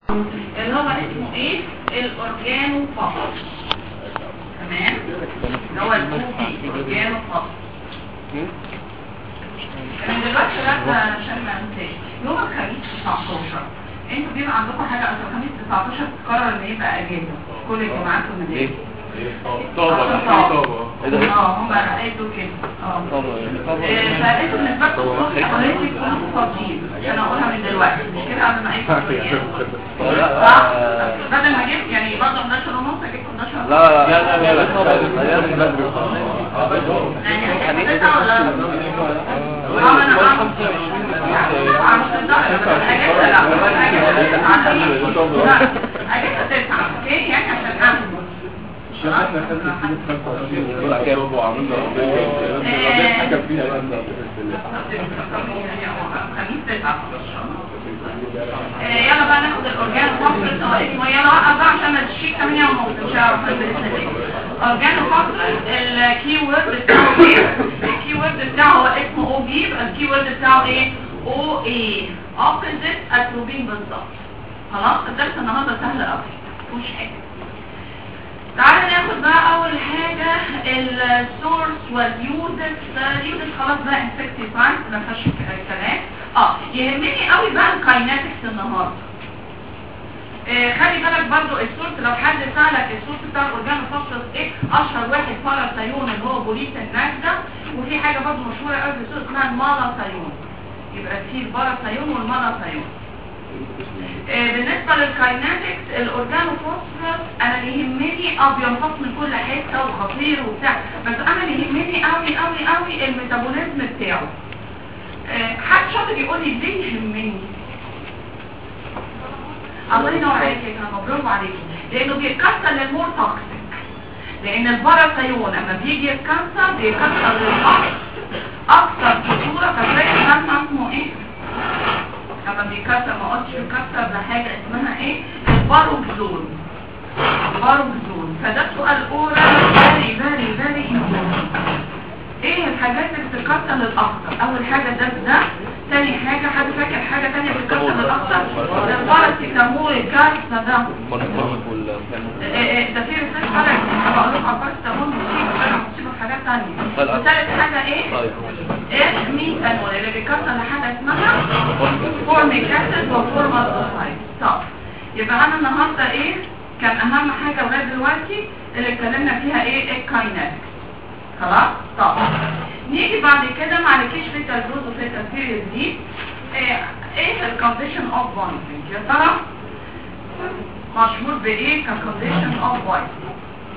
اللي هو اسمه ايه الاورجانو فقط تمام اللي هو الاوبي الاورجانو فقط من دلوقتي بقى عشان ما انساش يوم الخميس 19 انتوا بيبقى عندكم حاجه اصل الخميس 19 تقرر ان يبقى اجازه كل الجماعات والمدارس طابة طابة اه هم قالوا كده اه فقالوا ان الباب الصوت الاولاني يكونوا فاضيين عشان اقولها من دلوقتي مش كده قبل ما اقفل صح بدل ما اجيب يعني برضه 11 ونص اجيب 11 لا لا لا لا لازم بدري يعني هتبقى تسعة ولا اه انا طبعا مش هتقدر اجازه لا اجازه لا اجازه تسعة اوكي يعني عشان اعمل شوف احنا خدنا فيه 25 ولا كام وعملنا ربنا حكم فيها بقى خميس تسعة يلا بقى ناخد الاورجان فاصل اه اسمه يلا وقف بقى عشان ما تشيك 8 ونص مش هعرف اورجان فاصل الكي وورد بتاعه ايه الكي وورد بتاعه هو اسمه او بي يبقى الكي وورد بتاعه ايه او اي اوبوزيت اتروبين بالظبط خلاص الدرس النهارده سهل قوي مش حاجه تعالى ناخد بقى اول حاجة السورس واليوزس اليوزس خلاص بقى انسكتيفايد ما فيهاش كلام اه يهمني قوي بقى الكايناتكس النهارده آه خلي بالك برضو السورس لو حد سألك السورس بتاع الاورجان فصل ايه اشهر واحد باراسايون اللي هو بوليس النجدة وفي حاجة برضو مشهورة قوي في السورس اسمها المالاسايون يبقى في الباراسايون والمالاسايون آه بالنسبة للكايناتكس الاورجانو فوسفورس انا اللي يهمني اه بينفصل من كل حتة وخطير وبتاع بس انا اللي يهمني قوي قوي قوي الميتابوليزم بتاعه آه حد شاطر يقول لي ليه يهمني الله ينور عليك يا كرامه برافو عليك لانه بيتكسر للمور توكسيك لان الباراسيون لما بيجي يتكسر بيكسر للاكثر اكثر خطوره فتلاقي الخمسه اسمه ايه لما بيكسر ما قلتش بيكسر ده حاجة اسمها ايه الباروكزون الباروكزون فده سؤال اورال فيري فيري فيري امبورتنت ايه الحاجات اللي بتتكسر للاخضر اول حاجة ده ده تاني حاجة حد فاكر حاجة تانية بتتكسر للاخضر الباراسيتامول الكارثة ده إيه إيه ده في رسالة حاجة بقول لكم على الباراسيتامول مصيبة فعلا مصيبة في حاجات تانية وثالث حاجة ايه ايه ميثانول اللي بيكسر لحاجة اسمها فورميك اسيد وفورمالدهايد طب يبقى انا النهارده ايه كان اهم حاجه لغايه دلوقتي اللي اتكلمنا فيها ايه الكاينات خلاص طب نيجي بعد كده مع الكيش بتاع الجروز وفيتا سيريز دي ايه ايه الكونديشن اوف بوينتنج يا ترى مشهور بايه ككونديشن اوف بوينتنج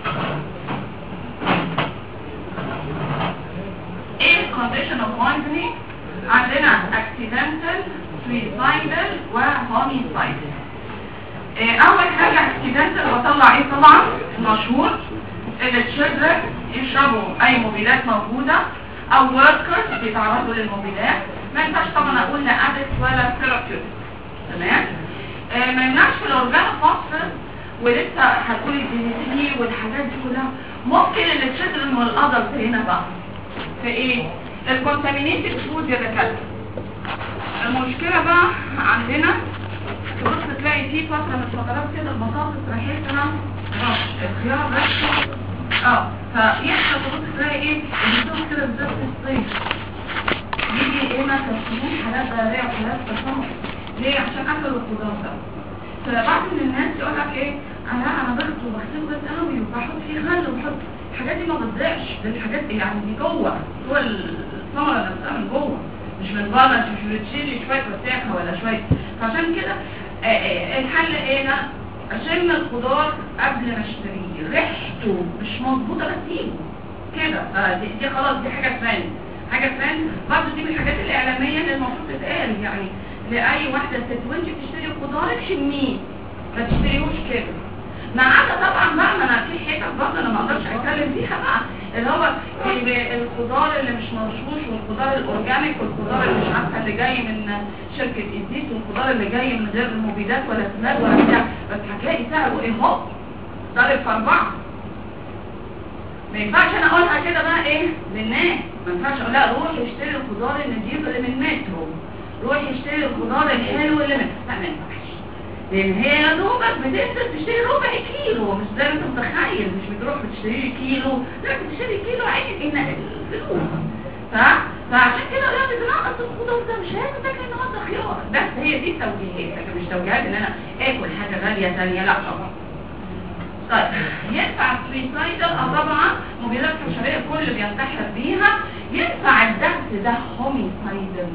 ايه الكونديشن اوف بوينتنج عندنا accidental suicidal وهوميسايدال اول حاجة accidental بطلع ايه طبعا المشهور ان الشجرة يشربوا اي مبيدات موجودة او workers بيتعرضوا للمبيدات ما ينفعش طبعا اقول لا ادت ولا ثيرابيوتيك تمام آه ما يمنعش في الاورجان فوسفور ولسه هتقولي الدي والحاجات دي كلها ممكن ان الشجرة والادلت هنا بقى في ايه الكونتامينيتد فود يا دكاتره المشكله بقى عندنا تبص تلاقي في فتره من الفترات كده البطاطس ريحتها رش الخيار ريحته اه فيحصل تبص تلاقي ايه البطاطس كده بالذات في الصيف يجي هنا تسمين حالات ضريع وحالات تصنع ليه عشان اكلوا الخضار ده فبعض من الناس يقول لك ايه انا انا ضغط وبغسله بس قوي وبحط فيه خل وبحط الحاجات دي ما بتضيعش دي الحاجات دي يعني دي جوه جوه الثمره نفسها من جوه مش من بره انت مش بتشيلي شويه وساخه ولا شويه فعشان كده الحل ايه لا اشم الخضار قبل ما اشتريه ريحته مش مظبوطه بسيبه كده فدي دي خلاص دي حاجه ثانيه حاجه ثانيه برضه دي من الحاجات الاعلاميه اللي المفروض تتقال يعني لاي واحده ست وانت بتشتري خضارك شميه ما تشتريهوش كده ما عدا طبعا بقى ما انا في حتت برضه انا ما اقدرش اتكلم فيها بقى اللي هو الخضار اللي مش مرشوش والخضار الاورجانيك والخضار اللي مش عارفه اللي جاي من شركه ازيت والخضار اللي جاي من غير مبيدات ولا سماد ولا بتاع بس هتلاقي سعره ايه هو ضارب في اربعه ما ينفعش انا اقولها كده بقى ايه للناس ما ينفعش اقول لا روح اشتري الخضار النضيف اللي من مترو روح اشتري الخضار الحلو اللي من لا ما ينفعش لان هي يا دوبك بتنزل تشتري ربع كيلو مش زي ما انت متخيل مش بتروح بتشتري كيلو لا بتشتري كيلو عينك ان الفلوس ف... فعشان كده لا بتنقص الخضار ده مش لازم تاكل النهارده خيار بس هي دي التوجيهات لكن مش توجيهات ان انا اكل حاجه غاليه ثانيه لا طبعا طيب ينفع السويسايدر اه طبعا مبيدات حشريه الكل بينتحر بيها ينفع الدرس ده هوميسايدر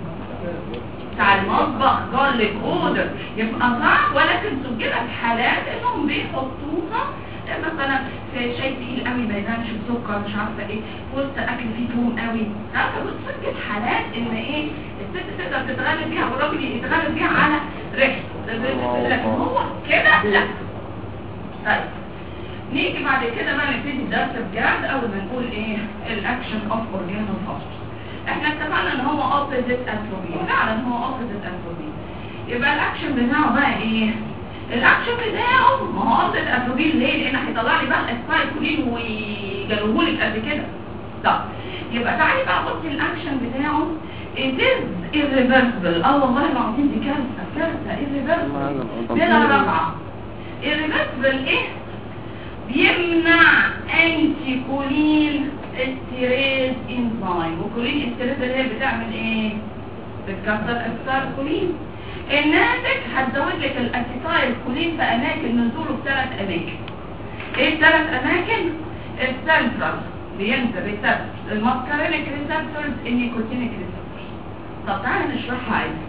بتاع المطبخ جارليك اودر يبقى صعب ولكن سجلت حالات انهم بيحطوها مثلا في شاي تقيل قوي ما ينامش السكر مش عارفه ايه وسط اكل فيه توم قوي عارفه بتسجل حالات ان ايه الست تقدر تتغلب بيها والراجل يتغلب بيها على ريحته لكن هو كده لا طيب نيجي بعد كده بقى نبتدي الدرس بجد اول ما نقول ايه الاكشن اوف اورجانو فاست احنا اتفقنا ان هو اوبوزيت اتروبين فعلا هو اوبوزيت اتروبين يبقى الاكشن بتاعه بقى ايه الاكشن بتاعه ما هو اوبوزيت اتروبين ليه لان هيطلع لي بقى السايكولين ويجلوهولك قد كده طب يبقى تعالي بقى بصي الاكشن بتاعه it is irreversible اه والله العظيم دي كارثه كارثه irreversible بلا رجعه irreversible ايه بيمنع انتي كولين استيريز انزيم وكولين استيريز اللي هي بتعمل ايه بتكسر اكثر كولين الناتج هتزود لك الاسيتايل كولين في اماكن نزوله في ثلاث اماكن ايه الثلاث اماكن السنترال بينزل ريسبتورز الماسكارينيك ريسبتورز النيكوتينيك ريسبتورز طب تعالى نشرحها عايز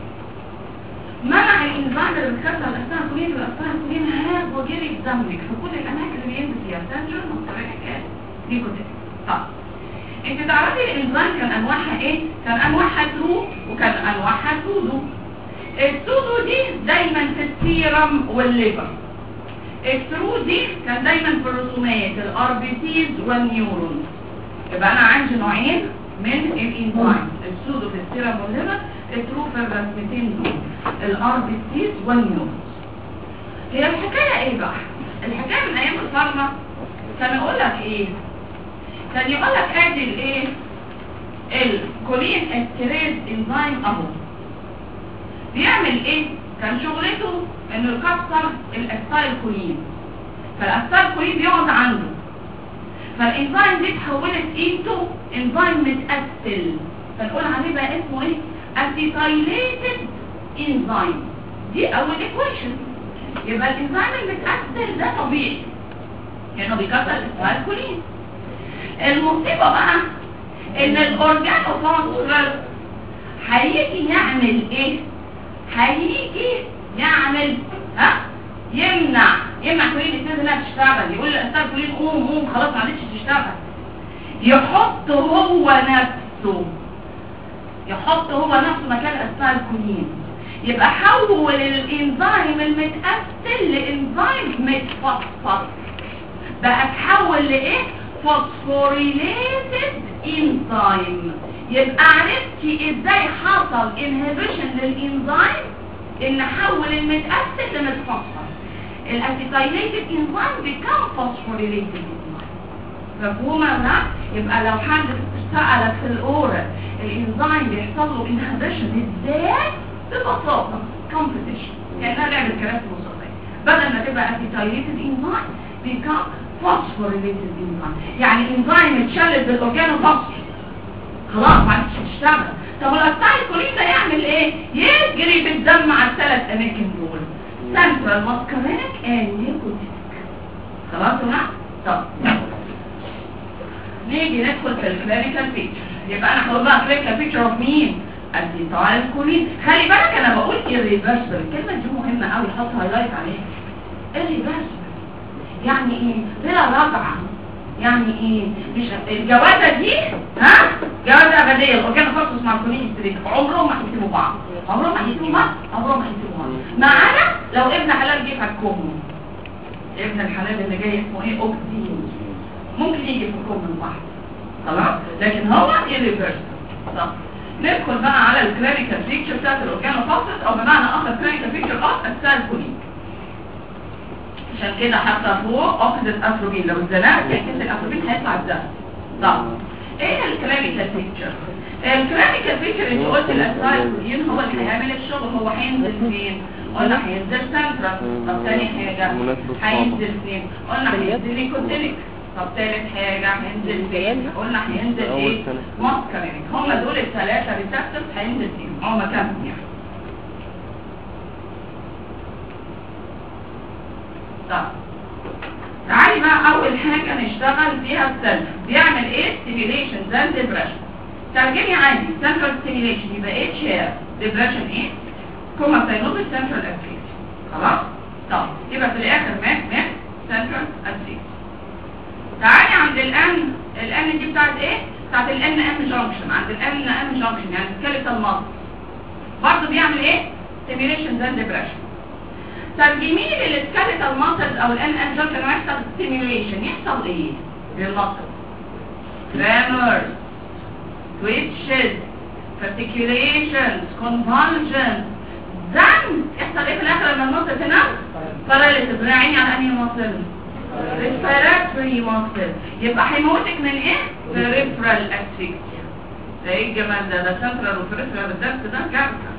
منع الانزيم اللي بتكسر الاسنان كلين والاسنان كلين هاب وجري دمك في كل الاماكن اللي بينزل فيها سنجر مستريح نيكوتين طب انت تعرفي الانزيم كان انواعها ايه كان انواعها ترو وكان انواعها سودو السودو دي دايما في السيرم والليفر الترو دي كان دايما في الرسومات الار بي سيز والنيورون يبقى انا عندي نوعين من الانزيم السودو في السيرم والليفر الترو في الرسمتين دول الار بي سيز والنيورون هي الحكايه ايه بقى الحكايه من ايام الفارما كان يقول لك ايه كان يقول لك ادي الايه الكولين استيريز انزيم اهو بيعمل ايه كان شغلته انه يكسر الاستايل كولين فالاستايل كولين بيقعد عنده فالانزيم دي اتحولت انتو انزيم متأثل فنقول عليه بقى اسمه ايه اسيتايليتد انزيم دي اول ايكويشن يبقى الانزيم المتأثل ده طبيعي لانه بيكسر الاستايل كولين المصيبة بقى ان الاورجانو فانسورال هيجي يعمل ايه هيجي يعمل ها يمنع يمنع كلين الاستاذ انها تشتغل يقول للاستاذ كلين قوم قوم خلاص معلش تشتغل يحط هو نفسه يحط هو نفسه مكان الاستاذ كلين يبقى حول الانزيم المتأثل لانزيم متفصل بقى تحول لايه فوسفوريليتد انزيم يبقى عرفتي ازاي حصل انهبيشن للانزيم ان حول المتأثر لمتفصل الاسيتايليتد انزيم بيكون فوسفوريليتد انزيم مفهومه ولا لا؟ يبقى لو حد سألك في الاورال الانزيم بيحصل له انهبيشن ازاي ببساطه كومبيتيشن كانها لعبه كراسي موسيقيه بدل ما تبقى اسيتايليتد انزيم بيكون فوسفوريليتد انزيم يعني انزيم اتشلت بالاورجانو فوسفور خلاص ما عادش تشتغل طب الاستايل كولين ده يعمل ايه يجري في الدم على الثلاث اماكن دول سنترال ماسكارينيك اند نيكوتينيك خلاص ولا طب نيجي ندخل في الكلينيكال بيكتشر يبقى انا هقول بقى كلينيكال بيكتشر اوف مين الديتايل كولين خلي بالك انا بقول irreversible الكلمه دي مهمه قوي حط هايلايت عليها irreversible يعني ايه بلا رجعه يعني ايه مش الجوازه دي ها جوازه ابديه لو كانوا خصص مع الكولين ستريت عمرهم ما هيسيبوا بعض عمرهم ما هيسيبوا بعض عمرهم ما هيسيبوا بعض ما عدا لو ابن حلال جه فكهم ابن الحلال اللي جاي اسمه ايه اوكسين ممكن يجي يفكهم من بعض خلاص لكن هو irreversible صح ندخل بقى على الكلينيكال بيكتشر بتاعت الاورجانو فاصل او بمعنى اخر كلينيكال بيكتشر اوف السيل كولين عشان كده حتى فوق اوكسيد اتروبين لو اتزنقت يحس الاتروبين هيطلع الدم طب ايه الكلينيكال بيكتشر الكلينيكال بيكتشر انت قلت الاسايكولين هو اللي هيعمل الشغل هو هينزل فين قلنا هينزل سنترال طب تاني حاجة مناسبة هينزل فين قلنا هينزل ليكوتينيك طب تالت حاجة هينزل فين قلنا هينزل أول ايه سنة. ماسكارينيك هم دول الثلاثة ريسبتورز هينزل فيهم هم كام يعني طب تعالي بقى اول حاجة نشتغل فيها السيلف بيعمل ايه ستيميليشن زي الدبريشن ترجمي عادي سنترال ستيميليشن يبقى ايه شير ديبريشن ايه كوما ساينوبل سنترال اكتيفيتي خلاص طب يبقى في الاخر مات مات سنترال اكتيفيتي تعالي عند الان الان دي بتاعت ايه بتاعت الان ام جانكشن عند الان ام جانكشن يعني سكيلتال ماسل برضه بيعمل ايه ستيميليشن زي الدبريشن ترجمين للسكيلتال ماسلز او الان ام جانكشن يحصل ستيميليشن يحصل ايه للماسل tremors twitches fasciculations convulsions then يحصل ايه في الاخر لما المصل تنام paralysis راعيني على انهي مصل respiratory muscle يبقى هيموتك من ايه peripheral asphyxia ده ايه الجمال ده ده central وperipheral بالدرس ده كارثه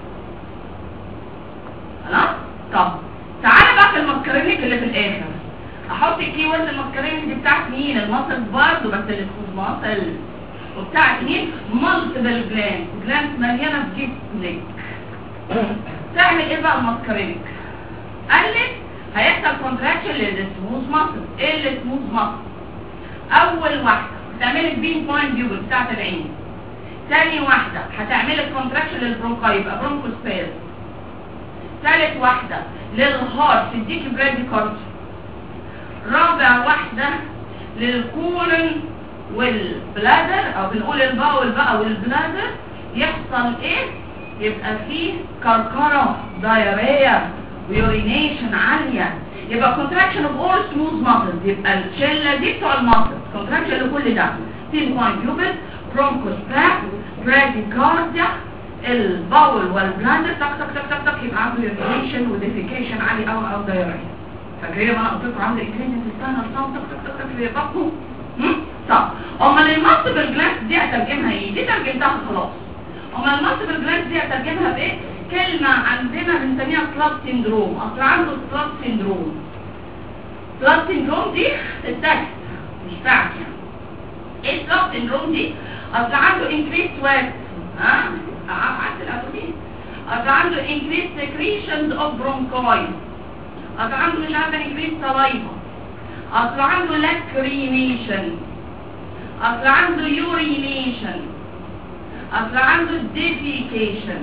خلاص طب تعالى بقى في المسكرينيك اللي في الاخر احط الكي وورد المسكرينيك دي بتاعت مين المصل برضه بس الاسمه مصل وبتاعت مين مالتيبل جلاند جلاند مليانه في جسمك تعمل ايه بقى الماسكارينك قالت هيحصل كونتراكشن للسموث ماسل ايه السموث ماسل اول واحده هتعملك بين بوينت فيو بتاعت العين ثاني واحده هتعملك كونتراكشن للبرونكاي يبقى برونكوسباز ثالث واحده للهارت تديكي برادي كارد رابع واحده للكولن والبلادر او بنقول الباول بقى والبلادر يحصل ايه يبقى فيه كركرة دايرية ويورينيشن عالية يبقى contraction of all smooth muscles يبقى الشلة دي بتوع المصل contraction لكل ده تين بوينت يوبس برونكوسباك براديكارديا الباول والبلادر تك تك تك تك تك يبقى عنده يورينيشن وديفيكيشن عالي او او دايرية فاكرين ما انا قلت لكم عنده اكرينيا في السنة الصوت تك تك تك تك في بطنه هم؟ طب امال المالتيبل جلاس دي اترجمها ايه دي ترجمتها خلاص امال المالتيبل جلاس دي اترجمها بايه كلمه عندنا بنسميها سلاب سيندروم اصل عنده سلاب سيندروم سلاب سيندروم دي التكست مش بتاعك يعني ايه سلاب سيندروم دي اصل عنده انكريس وات ها عكس الاتروفين اصل عنده انكريس سكريشنز اوف برونكاي اصل عنده مش عارفه انكريس سلايفا اصل عنده لاكريميشن اصل عنده يورينيشن اصل عنده ديفيكيشن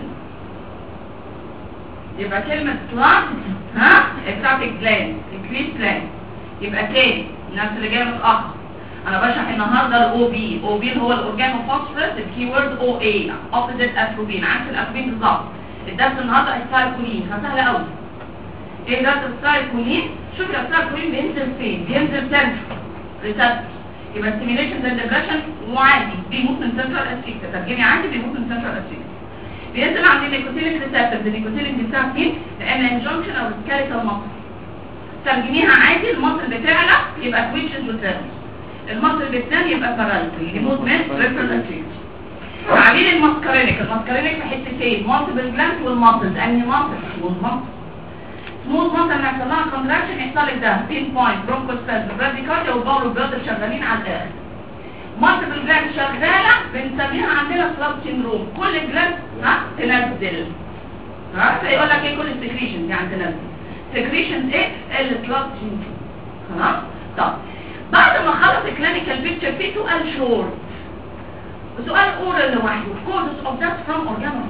يبقى كلمة سلاب ها بتاعت الجلاند الكريس جلاند يبقى تاني الناس اللي جايه متأخر انا بشرح النهارده الاو بي او بي هو الاورجانو فوسفورس الكي وورد او اي اوبوزيت اتروبين عكس الاتروبين بالظبط الدرس النهارده السايكولين فسهل قوي ايه درس السايكولين شوف يا السايكولين بينزل فين بينزل سنتر ريسبتور يبقى ستيميليشن زي الدبريشن وعادي بيموت من سنترال اسفيكس ترجمي عادي بيموت من سنترال اسفيكس بينزل عند النيكوتينيك ريسبتور النيكوتينيك دي بتاعت مين لان انجنكشن او سكاليتال مصل ترجميها عادي المصل بتاعنا يبقى سويتشز وترانس المصل بتنام يبقى باراليسيس يموت من ريفرال اسفيكس تعبير الماسكارينيك الماسكارينيك في حتتين مالتيبل جلاند والماسلز انهي ماسل والماسل سموث مثلا يحصل لها كونتراكشن يحصل لك ده بين بوينت برونكوسباز براديكارديا وباول بلادر شغالين على الاخر مالتيبل جلاند شغاله بنسميها عندنا سلاب سيندروم كل جلاند ها تنزل ها فيقول لك ايه كل السكريشنز يعني تنزل سكريشنز ايه السلاب سيندروم خلاص طب بعد ما خلص الكلينيكال بيكتشر في سؤال شورت وسؤال اورال لوحده كوزز اوف ذات فروم اورجانوس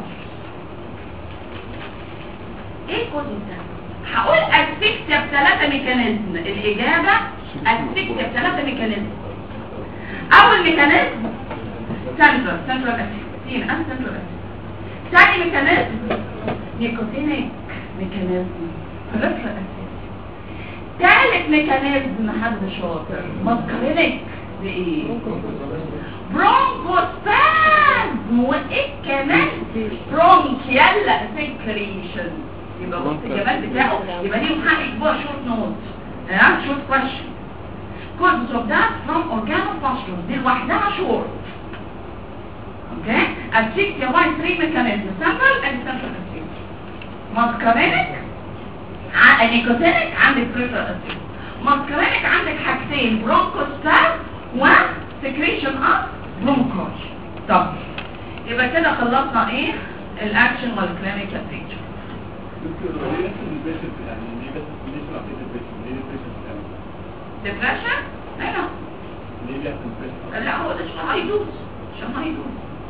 ايه كوزز ده هقول اسفكسيا بثلاثة ميكانيزم الإجابة اسفكسيا بثلاثة ميكانيزم أول ميكانيزم سنترال سنترال اسفكسين أنا سنترال اسفكسين ثاني ميكانيزم نيكوتينيك ميكانيزم رفع ثالث ميكانيزم حد شاطر ماسكارينيك بإيه؟ برونكوسبازم وإيه كمان برونكيال سكريشن يبقى بص الجمال بتاعه يبقى دي محقق اسبوع شورت نوت ها شورت كويشن كوزز اوف ذات فروم اورجانو فاشلوس دي لوحدها شورت اوكي السيكس يا باي 3 ميكانيزم سامبل اند سامبل اسيك ماسكارينيك نيكوتينيك عندك بريفر اسيد ماسكرينيك عندك حاجتين برونكوستار وسكريشن اوف برونكوش طب يبقى كده خلصنا ايه الاكشن والكلينيكال بيكتشر ديبريشن ايوه لا هو ده عشان هيدوس عشان هيدوس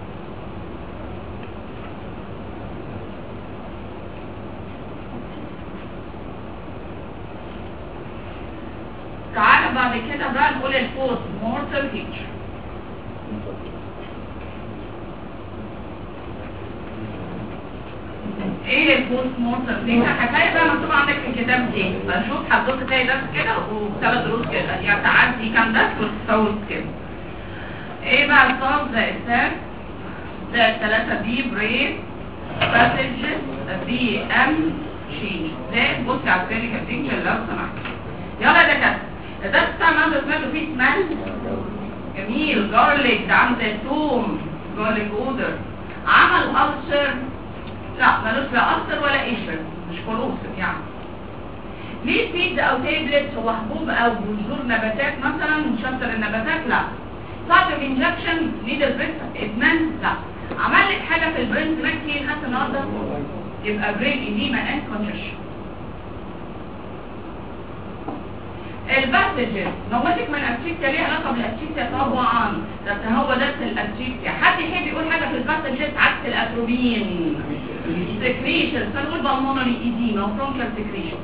تعالى بعد كده بقى نقول البوست مورتال بيكتشر ايه البوست مورتال بيكتشر هتلاقي بقى مكتوب عندك في الكتاب دي بشوف حضرتك تلاقي درس كده وثلاث دروس كده يعني تعدي كام درس وتفوت كده ايه بقى الصوت ده السام ده الثلاثة بي بريد باسجز بي ام شي ده بص على الكلينيكال بيكتشر لو سمحت يلا ده كده ده بتاع ما سمعته فيه سمال جميل جارليك ده عامل زي الثوم جارليك اودر عمل ألسر لا ملوش لا ألسر ولا قشر مش كروسف يعني ليه سيد او تابلت هو حبوب او بذور نباتات مثلا شطر النباتات لا صعب انجكشن نيدل بريس ادمان لا عمل لك حاجه في البرين ماكي حتى النهارده يبقى برين ايديما اند كونجكشن الباسجز نموذج من الاسيتيا ليها علاقه بالاسيتيا طبعا ده هو ده الاسيتيا حد يحب يقول حاجه في الباسجز عكس الاتروبين سكريشن فنقول بالمونري ايديما وبرونكال سكريشن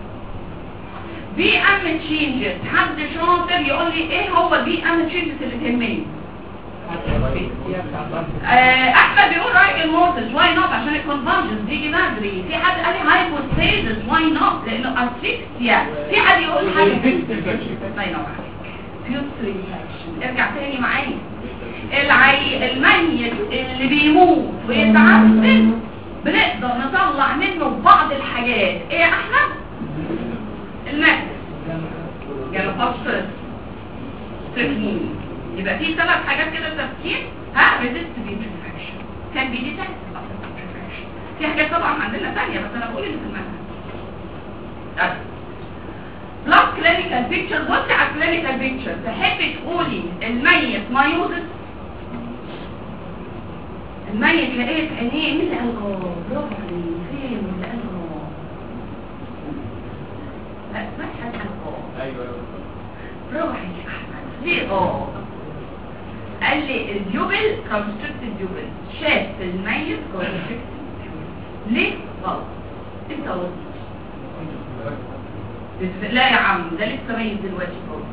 بي ام تشينجز حد شاطر يقول لي ايه هو البي ام تشينجز اللي تهمني آه، احمد بيقول رايك المورتج واي نوت عشان الكونفرجنس بيجي بدري في حد قال لي هايبوستيزس واي نوت لانه اسفيكسيا في حد يقول حاجه الله ينور عليك ارجع تاني معايا العي الميت اللي بيموت ويتعفن بنقدر نطلع منه بعض الحاجات ايه يا احمد الماء جلوفوسفورس تكنين يبقى في ثلاث حاجات كده تفكير ها ريزيست بيوتريفاكشن كان بيديتكت في حاجات طبعا عندنا ثانيه بس انا بقول اللي في المنهج بلس كلينيكال بيكتشر بصي على الكلينيكال بيكتشر تحبي تقولي الميت مايوزس الميت لقيت عينيه مين اللي قال اه برافو عليك فين اللي قال اه لا ما حد قال اه ايوه برافو عليك احمد ليه اه قال لي الديوبل كونستركتد ديوبل شاف الميت كونستركتد ليه غلط انت غلط لا يا عم ده لسه ميت دلوقتي خالص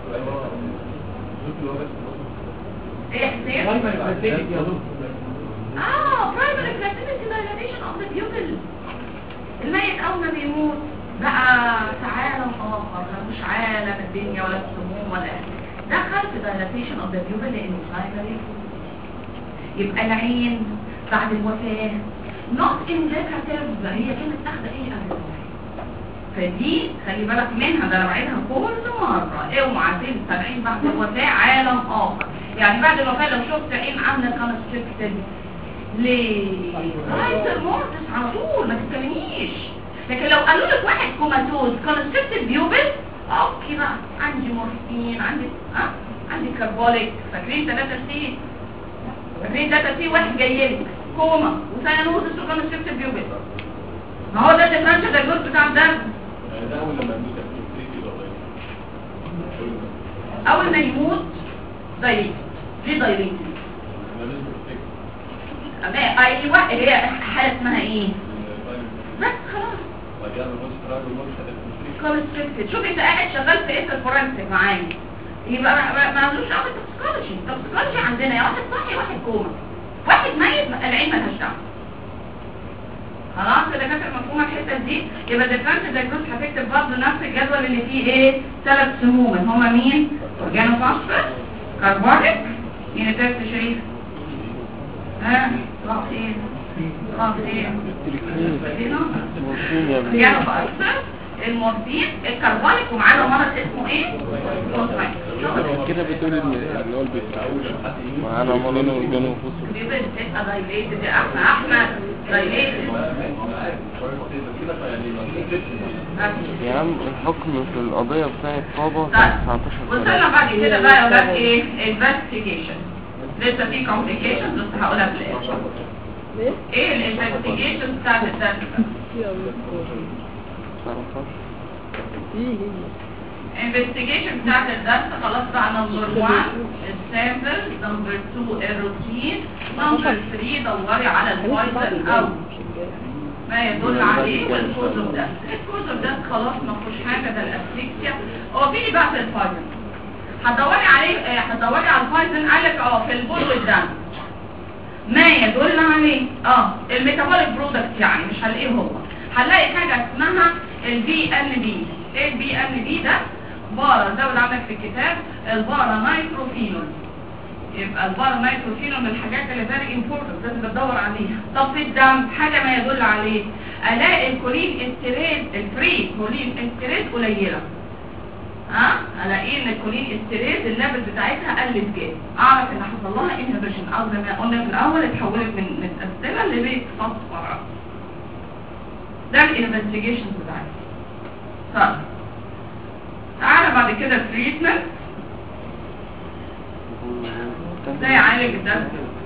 ايه يا حسين اه برايمري كلاسيفيكي دايلاتيشن اوف ذا بيوبل الميت اول ما بيموت بقى في عالم اخر مش عالم الدنيا ولا السموم ولا دخل في دايلاتيشن اوف ذا بيوبل لانه برايمري يبقى العين بعد الوفاه نوت انديكاتيف هي كانت اخذه ايه قبل الوفاه فدي خلي بالك منها ده انا بعيدها كل مره اوعى تنسى العين بعد الوفاه عالم اخر يعني بعد الوفاه لو شفت عين عامله كونستريكتد ليه؟ رايت المورتس على طول ما تتكلميش لكن لو قالوا لك واحد كوماتوز كونستريكتد بيوبل اوكي بقى عندي مورفين عندي ها عندي كاربوليك فاكرين 3 سي فاكرين 3 سي واحد جاي لك كوما وساينوزس وكونستريكتد بيوبل ما هو ده الديفرنشال دايجنوز بتاع الدم ده اول لما يموت الفريق يبقى ضعيف اول ما يموت دايليت ليه دايليت اما ايوه اللي هي حاله اسمها ايه بس خلاص كونستريكتد شوف انت قاعد شغال في ايه الفورنسيك معايا يبقى ما- ما ما لوش علاقه بالتوكسيكولوجي التوكسيكولوجي عندنا يا واحد صحي واحد كوما واحد ميت العين مالهاش دعوه خلاص كده كانت مفهومه الحته دي يبقى ديفرنس دايجنوز هتكتب برضه نفس الجدول اللي فيه ايه ثلاث سموم اللي هما مين اورجانوفوسفور كربونيك مين التالت شريف ها طلعت ايه طلعت ايه اورجانوفوسفور المورفين الكربونيك ومعانا مرض اسمه ايه كونتراكت كده بتقول ان ان هو البيت معانا مرض اورجانو فوسفور بيبقى الستة دايليتد يا احمد احمد dilated يا عم الحكم في القضية بتاعت بابا طيب كان 19 وصلنا سنة بعد كده بقى يا ولاد ايه investigation لسه في complications بس هقولها في الاخر ايه الانفستيجيشن بتاعت الدرس investigation بتاعت الدرس خلاص بقى نمبر 1 السامبل نمبر 2 الروتين نمبر 3 دوري على البويزن او ما يدل عليه والكوز اوف ديث الكوز اوف ديث خلاص ما فيهوش حاجه ده الاسفيكسيا هو في بقى في البويزن هتدوري عليه آه، هتدوري على البويزن قال لك اه في البول والدم ما يدل عليه اه الميتابوليك برودكت يعني مش هنلاقيه هو هنلاقي حاجه اسمها البي ان بي ايه البي ان بي ده بارا زود عندك في الكتاب البارا نايتروفينول يبقى البارا نايتروفينول من الحاجات اللي فيري امبورتنت لازم تدور عليها طب في الدم حاجه ما يدل عليه الاقي الكولين استيريد الفري كولين استيريد قليله ها الاقي ان الكولين استيريد الليفل بتاعتها قلت جامد اعرف ان حصل لها انهبيشن او زي ما قلنا في الاول اتحولت من متقسمه لبيت فوسفور ده الانفستيجيشن بتاعتها طيب تعالى بعد كده التريتمنت ازاي اعالج الدم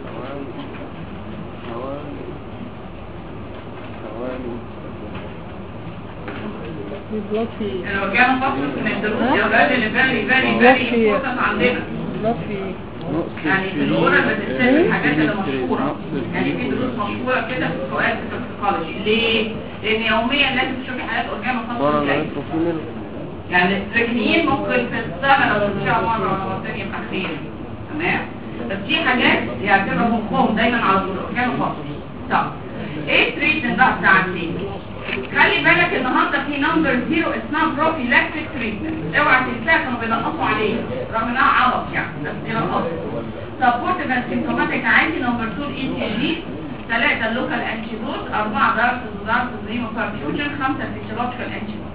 بلاد في لو كانوا فترة من الدروس يا ولاد اللي فيري فيري فيري امبورتنت عندنا بلاد في يعني في الأولى بتتسال الحاجات اللي مشهورة يعني في دروس مشهورة كده في سؤال في التوكسيكولوجي ليه؟ لأن يوميا لازم تشوفي حالات أورجانو بارا خمسة نيتروفينل يعني التكنيين ممكن في السنة لو تمشيها مرة ولا مرتين يبقى خير تمام؟ بس في حاجات يعتبر مخهم دايما على طول أورجانو خمسة طب ايه التريتمنت بقى بتاع الليل؟ خلي بالك النهارده في نمبر زيرو اسمها بروفيلاكتيك تريتمنت اوعى تنساها كانوا بينقصوا عليها رغم انها عبط يعني بس بينقصوا سبورت اند سيمتوماتيك عادي نمبر 2 اي تي جي ثلاثة اللوكال انتيدوت أربعة دارس دارس ريمو بارفيوجن خمسة فيسيولوجيكال انتيدوت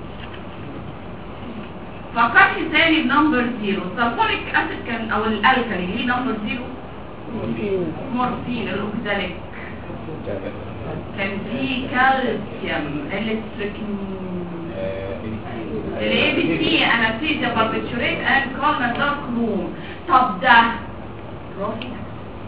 فكرت تاني بنمبر زيرو السلفونيك اسيد كان او الالكالي ليه نمبر زيرو مورفين الاوكزاليك كان في كالسيوم الاستريكنين الاي بي سي انستيزيا باربيتوريت اند كولنا دارك روم طب ده بروفيلاكسس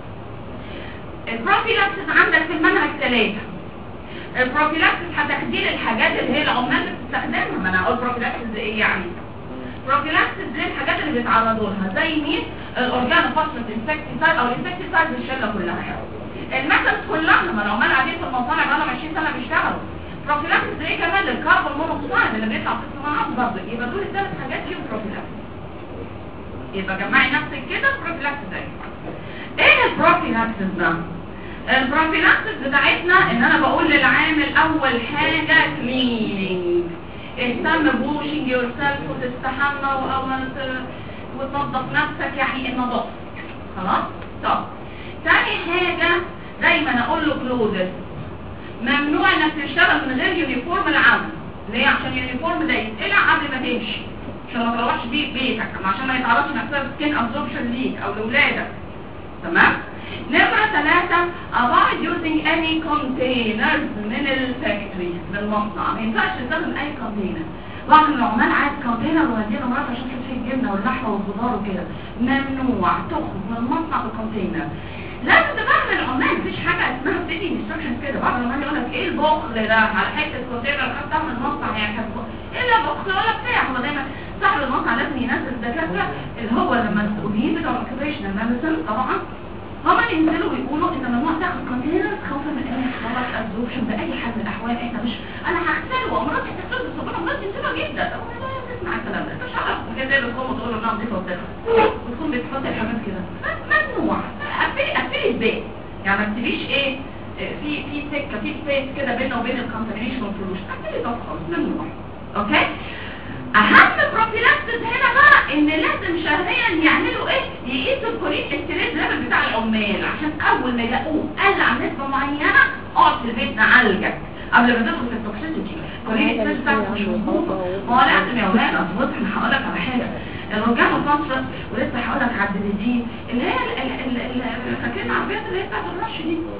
البروفيلاكسس عندك في المنهج ثلاثة البروفيلاكسس هتخدير الحاجات اللي هي العمال بتستخدمها ما انا اقول بروفيلاكسس ده ايه يعني بروفيلاكسس دي الحاجات اللي بيتعرضوا لها زي مين الاورجانو فوسفات انسكتيسايد او الانسكتيسايد الشله كلها يعني المثل كلها ما العمال قاعدين في المصانع بقالهم 20 سنه بيشتغلوا بروفيلاكسس ايه كمان الكربون مونوكسيد اللي بيطلع في الصناعات برضه يبقى دول الثلاث حاجات فيهم بروفيلاكسس يبقى جمعي نفسك كده بروفيلاكسس ده ايه البروفيلاكسس ده البروفيلاكسس بتاعتنا ان انا بقول للعامل اول حاجه كليننج اهتم بوشنج يور سيلف وتستحمى واول وتنظف نفسك يعني النظافه خلاص طب تاني حاجة دايما اقول له كلوزر ممنوع انك تشتغل من غير يونيفورم العمل ليه عشان اليونيفورم ده يتقلع قبل ما تمشي عشان ما تروحش بيه بيتك عشان ما يتعرضش نفسها سكين ابزوربشن ليك او لاولادك تمام نمرة ثلاثة avoid using any containers من الفاكتوري من المصنع ما ينفعش تستخدم اي كونتينر بعض من العمال عايز كونتينر وهديه مرات عشان تحط فيه الجبنه واللحمه والخضار وكده ممنوع تخرج من المصنع بكونتينر لازم تفهم العمال مفيش حاجه اسمها بتدي انستراكشن كده بعض العمال يقول لك ايه البخل ده على حته كونتينر خدتها من المصنع يعني كانت ايه لا بخل ولا بتاع هو دايما صاحب المصنع لازم ينزل الدكاتره اللي هو لما المسؤولين بتوع الاوكيبيشنال ميديسن طبعا هما اللي ينزلوا ويقولوا ان ممنوع تاخد كونتينر خوفا من ان يحصل لك ابزوربشن باي حال من الاحوال احنا مش انا هغسله وامراض هتغسله بس ربنا امراض سنسيتيفه جدا أول لا تسمع الكلام ده انت مش عارف كده زي بتقوم وتقول له انها نظيفه وبتاع وتكون بتحط الحاجات كده ممنوع قفلي قفلي البيت يعني ما تسيبيش ايه آه، في في سكه في سبيس كده بيننا وبين الكونتامينيشن والفلوش قفلي ده خالص ممنوع اوكي اهم بروفيلاكسس هنا بقى ان لازم شهريا يعملوا ايه يقيسوا الكولين استريس ليفل بتاع العمال عشان اول ما يلاقوه قل عن نسبه معينه اقعد في البيت نعالجك قبل ما تدخل في التوكسيسيتي كولين استريس بتاعك مش مظبوطه ما هو لازم يا ولاد اظبط انا هقول لك على حاجه الاورجانو فانترس ولسه هقول لك على الديزين اللي هي ال- ال- ال- ال- فاكرين العربيات اللي هي بتاعت الرش دي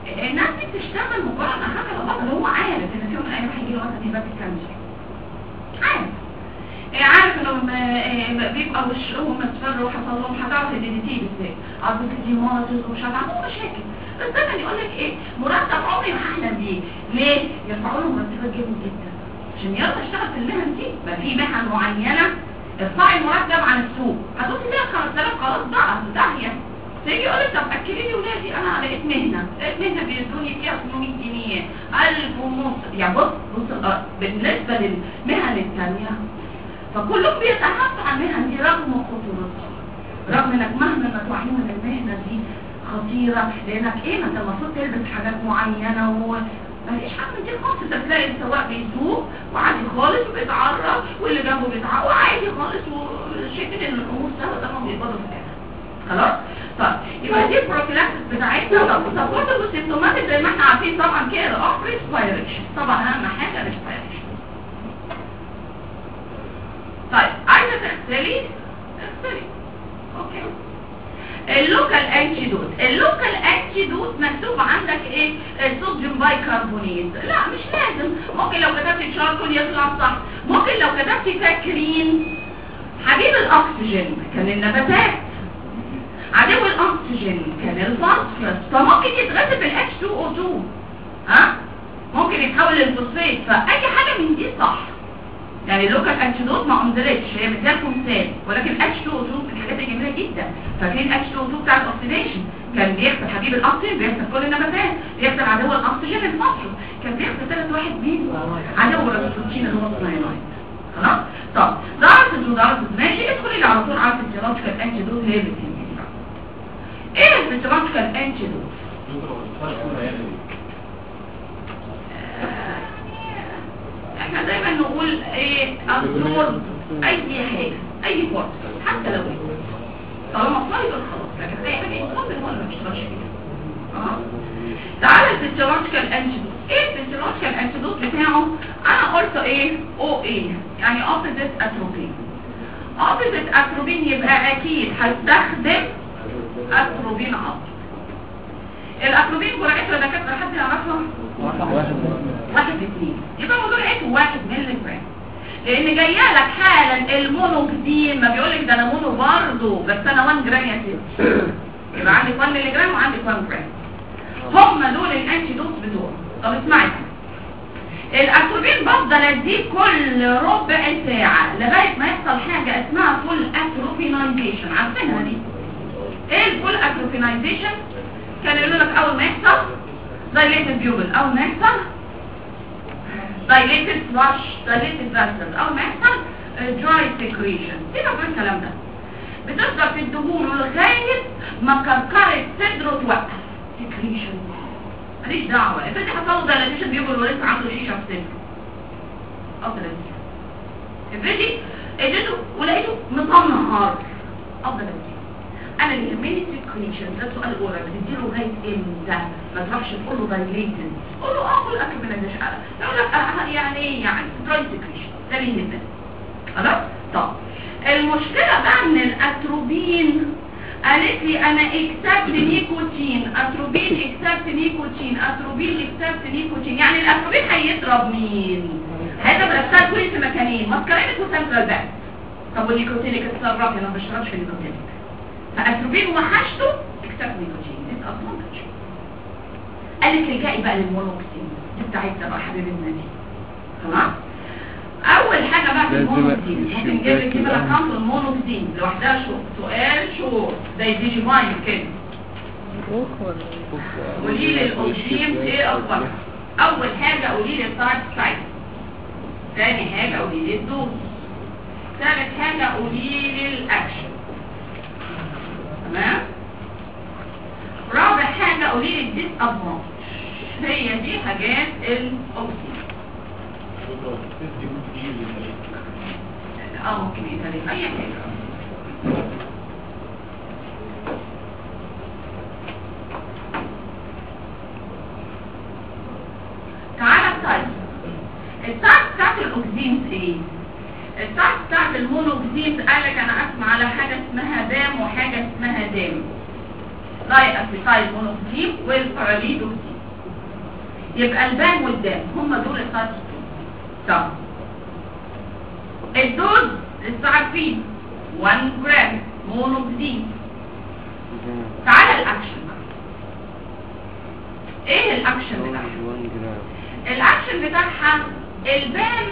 الناس دي بتشتغل مجرد حاجه لبطل هو عارف ان في يوم من الايام هيجي له مثلا هبات الكانسر عارف إيه عارف انه م- بيبقى وشهم مصفر وحصل لهم هتعرف الدي دي ازاي عضلة ديماتوس ومش عارف عندهم مشاكل بس دايما يقول لك ايه مرتب عمري ما هحلم بيه ليه؟ يرفعوا له مرتبات جامد جدا عشان يقدر يشتغل في المهن دي ما في مهن معينه ارفعي المرتب عن السوق هتقولي ليها 5000 خلاص بقى داهيه تيجي يقول لك طب اكلي لي ولادي انا لقيت مهنه لقيت مهنه بيدوني فيها 800 جنيه 1000 ونص يعني بص بص الأرض. بالنسبه للمهن الثانيه فكلهم بيتحدثوا عن المهن دي رغم خطورتها رغم انك مهما ما توعيه من المهنه دي خطيره لانك ايه ما انت المفروض تلبس حاجات معينه و مفيش حاجه من دي خالص انت تلاقي السواق بيسوق وعادي خالص وبيتعرض واللي جنبه بيتعرض وعادي خالص وشايفين ان الامور سهله طبعا بيقبضوا في الاخر خلاص طيب يبقى دي البروفيلاكسس بتاعتنا طب سبورت والسيمتوماتيك زي ما احنا عارفين طبعا كده اوف ريسبيريشن طبعا اهم حاجه ريسبيريشن طيب عايزه تغسلي اغسلي اوكي اللوكال انتيدوت اللوكال انتيدوت مكتوب عندك ايه الصوديوم بايكربونات لا مش لازم ممكن لو كتبت شاركول يطلع صح ممكن لو كتبت ساكرين هجيب الاكسجين كان النباتات عدو الاكسجين كان الفوسفورس فممكن يتغذى بالاتش 2 او 2 ها ممكن يتحول للفوسفات فاي حاجه من دي صح يعني اللوكال انتيدوت ما انزلتش هي مديالكم مثال ولكن اتش 2 او 2 من الحاجات الجميله جدا فاكرين اتش 2 او 2 بتاع الاكسيديشن كان بيحصل حبيب الاكسجين بيحصل كل النباتات بيحصل عدو الاكسجين الفوسفورس كان بيحصل ثلاث واحد مين عدو الريسبتين اللي هو الساينايد خلاص طب درجه ودرجه ماشي ادخلي لي على طول على الفيزيولوجيكال انتيدوت هي بتهمني ايه الفيزيولوجيكال انتيدوت احنا دايما نقول ايه ابزورب اي حاجه اي بورت حتى لو ايه طالما فايبر خلاص لكن اي حاجه يكون هو اللي ما بيشتغلش فيها اه تعالى الفيزيولوجيكال انتيدوت ايه الفيزيولوجيكال انتيدوت بتاعه انا قلت ايه او ايه يعني اوبوزيت اتروبين اوبوزيت اتروبين يبقى اكيد هستخدم اتروبين عضل الاتروبين جرعته يا دكاتره حد يعرفها واحد اثنين يبقى هو جرعته واحد مللي جرام لان جايه لك حالا المونوكسين ما بيقول لك ده انا مونو برضه بس انا 1 جرام يا ستي يبقى عندك 1 مللي جرام وعندك 1 جرام هم دول الانتي دوز بتوعه طب اسمعي الاتروبين بفضل اديه كل ربع ساعه لغايه ما يحصل حاجه اسمها فول اتروبينايزيشن عارفينها دي ايه الفول اتروبينايزيشن كان يقول لك اول ما يحصل دايليتد بيوبل اول ما يحصل دايليتد فلاش دايليتد فاسل اول ما يحصل دراي سيكريشن سيبك من الكلام ده بتفضل في الدهون لغايه ما كركره صدره توقف سيكريشن ماليش دعوه افرضي حصل له دايليتيشن بيوبل ولسه عنده شيشه في صدره افضل اديها افرضي اديته ولقيته مطنهار افضل اديها انا اللي يهمني السكريشن ده سؤال الاولى بتديله لغايه امتى ما تروحش تقول له دايليتد قول له اه كل اكل بلا شقه يقول لك آه يعني ايه يعني دراي سكريشن ده اللي يهمني خلاص طب المشكله بقى ان الاتروبين قالت لي انا اكتبت نيكوتين اتروبين اكتبت نيكوتين اتروبين اكتبت نيكوتين يعني الاتروبين هيضرب مين هيضرب الاسيد كل في مكانين ماسكارينك وسنترال باك طب والنيكوتينيك اتصرف انا ما بشربش النيكوتينيك فاتروبين وحشته اكتب نيكوتين دي ادفانتج قالت الجائي بقى للمونوكسين دي بتاعتنا بقى حبيبتنا دي خلاص اول حاجه بقى في لازم المونوكسين ممكن نجيب لك كده الشباك رقم المونوكسين لوحدها شو سؤال شو زي دي جي ماين كده روح ولا قولي لي الاوكسين ايه اخبارها اول حاجه قولي لي السايد سايد ثاني حاجه قولي لي الدوز ثالث حاجه قولي لي الاكشن تمام رابع حاجه قولي لي الديس ابمونت هي دي حاجات الاوكسين اه ممكن يتعلم اي حاجه تعالى السايد السايد بتاعت الاوكسينز ايه السايد بتاعت المونوكسينز قال لك انا اسمع على حاجه اسمها دام وحاجه اسمها دام لاي اسيتايل مونوكسين والباراليدوكسين يبقى البان والدام هم دول التايب 2 طب الدوز لسه عارفين 1 جرام مونوكسيد تعالى الاكشن بقى ايه الاكشن بتاعها 1 جرام الاكشن بتاعها البان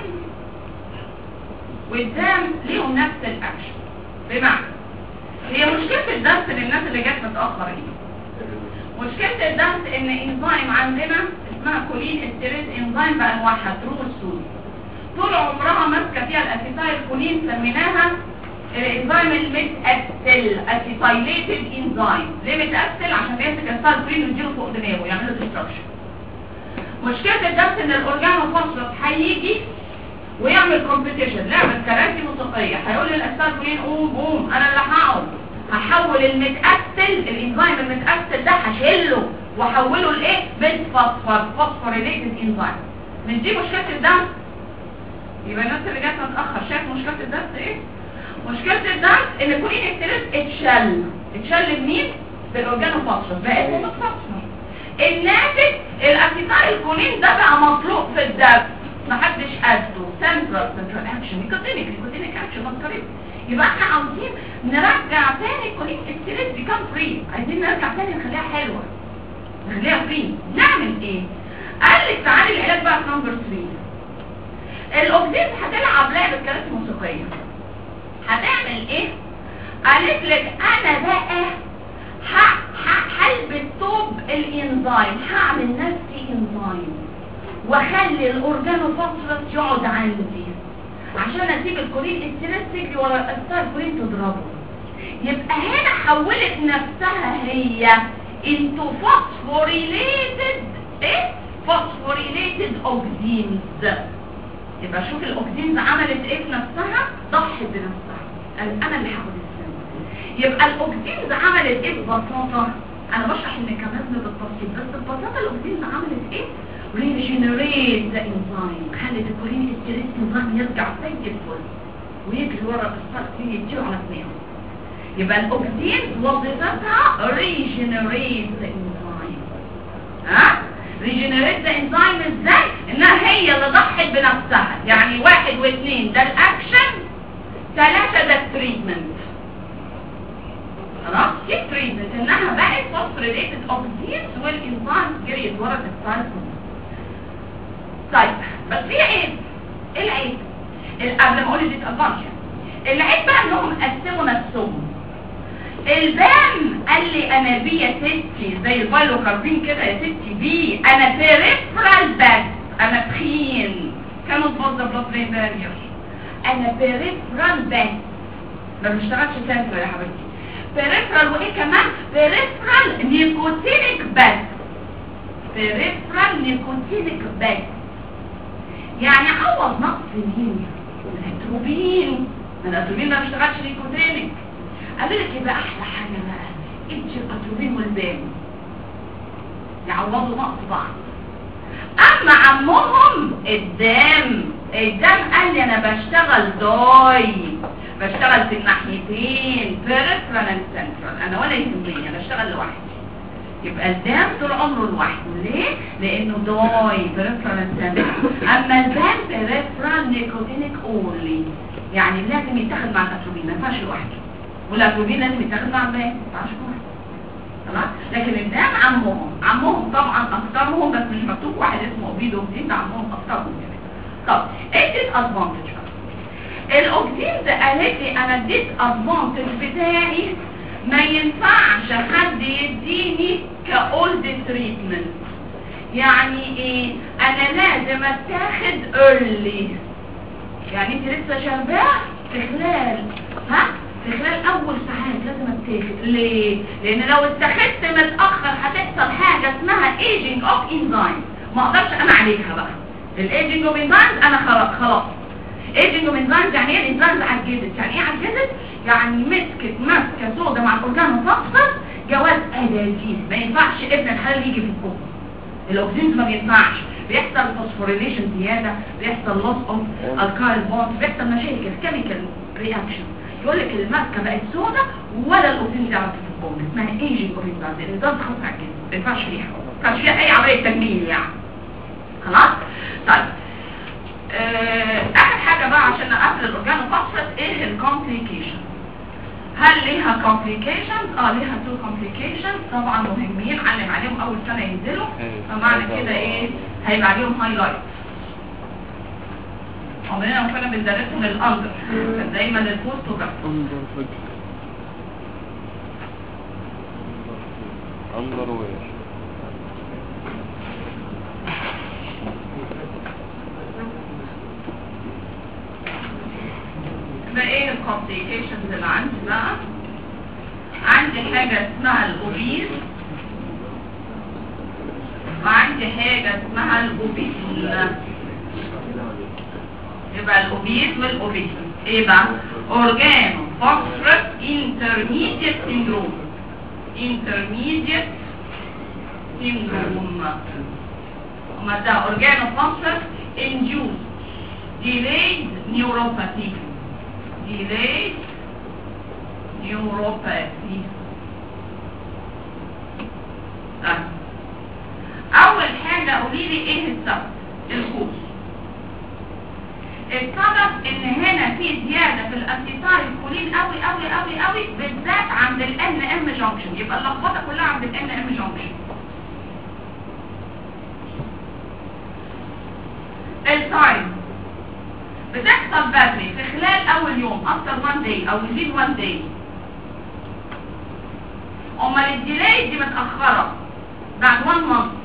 والدم ليهم نفس الاكشن بمعنى هي مشكلة الدرس للناس اللي جت متأخر ايه مشكلة الدرس ان انزيم عندنا اسمها كولين استيريز انزيم بانواعها تروح السوري طول عمرها ماسكة فيها الاسيتايل كولين سميناها الانزيم المتأثل اسيتايليتد انزيم ليه متأثل عشان بيمسك السالفرين ويديله فوق دماغه يعمله ديستركشن مشكلة الدرس ان الاورجانو فوسفورس هيجي ويعمل كومبيتيشن لعبة كراسي موسيقية هيقول للأستاذ قوم قوم أنا اللي هقعد هحول المتأثل الإنزيم المتأثل ده هشيله وأحوله لإيه؟ بالفوسفور فوسفوريليتد إنزيم مش دي مشكلة الدم؟ يبقى الناس اللي جت متأخر شايف مشكلة الدرس إيه؟ مشكلة الدرس إن كولين استريس اتشل اتشل بمين؟ بالأورجانو فوسفور بقى اسمه بالفوسفور الناتج الأسيتايل كولين ده بقى مطلوب في الدم محدش قده سنترال سنترال اكشن نيكوتينيك نيكوتينيك اكشن مصري يبقى احنا عاوزين نرجع تاني كولين استريس بيكام فري عايزين نرجع تاني نخليها حلوه نخليها فري نعمل ايه قال لك تعالي العلاج بقى في نمبر 3 الاوكسيد هتلعب لعبه كراسي موسيقيه هتعمل ايه قالت لك انا بقى ه- ه- هلبس ثوب الانزيم هعمل نفسي انزيم واخلي الاورجانو فوسفورس يقعد عندي عشان اسيب الكولين الستريس تجري ورا الاستار كولين تضربه يبقى هنا حولت نفسها هي انتو فوسفوريليتد ايه فوسفوريليتد اوكسينز يبقى شوف الاوكسينز عملت ايه في نفسها ضحت بنفسها قال انا اللي هاخد السم يبقى الاوكسينز عملت ايه ببساطه انا بشرح الميكانيزم بالتفصيل بس ببساطه الاوكسينز عملت ايه ريجنريت ذا انزيم خلت الكولين ستريس انزيم يرجع زي الفل ويجري ورا السكر يديله على دماغه يبقى الاوكسين وظيفتها ريجنريت ذا انزيم ها ريجنريت ذا انزيم ازاي انها هي اللي ضحت بنفسها يعني واحد واثنين ده الاكشن ثلاثة ده التريتمنت خلاص دي التريتمنت انها بقت فوسفوريليتد اوكسينز والانزيم جريت ورا السكر طيب بس في عيب ايه العيب ال- قبل ما اقول الديسادفانتج العيب بقى انهم قسموا نفسهم البام قال لي انا بي يا ستي زي الفايلوكاربين كده يا ستي بي انا بيريفرال بس انا تخين كانوا تبوظ بلاد برين بارير انا بيريفرال بس ما بنشتغلش سنتر يا حبيبتي بيريفرال وايه كمان بيريفرال نيكوتينيك بس بيريفرال نيكوتينيك بس يعني عوض نقص مين الاتروبين ما الاتروبين ده ما اشتغلش نيكوتينيك قال لك يبقى احلى حاجه بقى ادي الاتروبين والبان يعوضوا نقص بعض اما عمهم الدم الدم قال لي انا بشتغل داي بشتغل في الناحيتين بيرفرال سنترال انا ولا يهمني انا بشتغل لوحدي يبقى الدم طول عمره لوحده ليه؟ لانه داي بيرفرال سنترال اما البان بيرفرال نيكوتينيك اونلي يعني لازم يتاخد مع الاتروبين ما ينفعش لوحده والاتروبين لازم يتاخد مع البان ما ينفعش لوحده خلاص لكن الدم عمهم عمهم طبعا اكثرهم بس مش مكتوب واحد اسمه اوبيدو اوكسين ده عمهم اكثرهم كمان طب ايه الديس ادفانتج بقى الاوكسين ده قالت لي انا الديس ادفانتج بتاعي ما ينفعش حد يديني كاولد تريتمنت يعني ايه انا لازم اتاخد early يعني انت لسه شرباه في خلال ها في خلال اول ساعات لازم اتاخد ليه لان لو اتخذت متاخر هتحصل حاجه اسمها ايجينج اوف انزيم ما اقدرش انا عليها بقى الايجينج اوف انزيم انا خلاص خلاص ايجينج اوف انزيم يعني ايه الانزيم عجزت يعني ايه عجزت يعني مسكت ماسكه سودا مع الاورجانو فوسفور جواز ادازيز ما ينفعش ابن الحلال يجي في الكون الاكسجين ما بينفعش بيحصل فوسفوريليشن زياده بيحصل لوس اوف الكايل بوند بيحصل مشاكل كيميكال رياكشن يقول لك الماسكه بقت سودا ولا الاكسجين تعرف في الكون اسمها ايجينج اوف انزيم الانزيم خلاص عجز ما ينفعش فيها ما ينفعش فيها اي عمليه تجميل يعني خلاص طيب آه، اخر حاجه بقى عشان نقفل الاورجانو فوسفات ايه الكومبليكيشن هل ليها complications؟ اه ليها two complications طبعا مهمين علم عليهم اول سنه ينزلوا فمعنى كده ايه هيبقى عليهم هايلايت عمرنا ما كنا بندرسهم للاندر كان دايما البوست وبس اندر فكر اندر وير ده ايه الكومبليكيشنز اللي عندي بقى عندي حاجة اسمها الاوبيز وعندي حاجة اسمها الاوبيز يبقى الاوبيز والاوبيز ايه بقى اورجانو فوسفورس انترميديت سيندروم انترميديت سيندروم وما ده اورجانو فوسفورس induced delayed neuropathy delayed neuropathy طيب. اول حاجة قولي لي ايه السبب الكوز السبب ان هنا في زيادة في الاسيتايل كولين قوي قوي قوي قوي بالذات عند ال ام جانكشن يبقى اللخبطة كلها عند ال ام جانكشن التايم بتحصل بدري في خلال اول يوم after one day او within one day امال الديلاي دي متأخرة بعد one month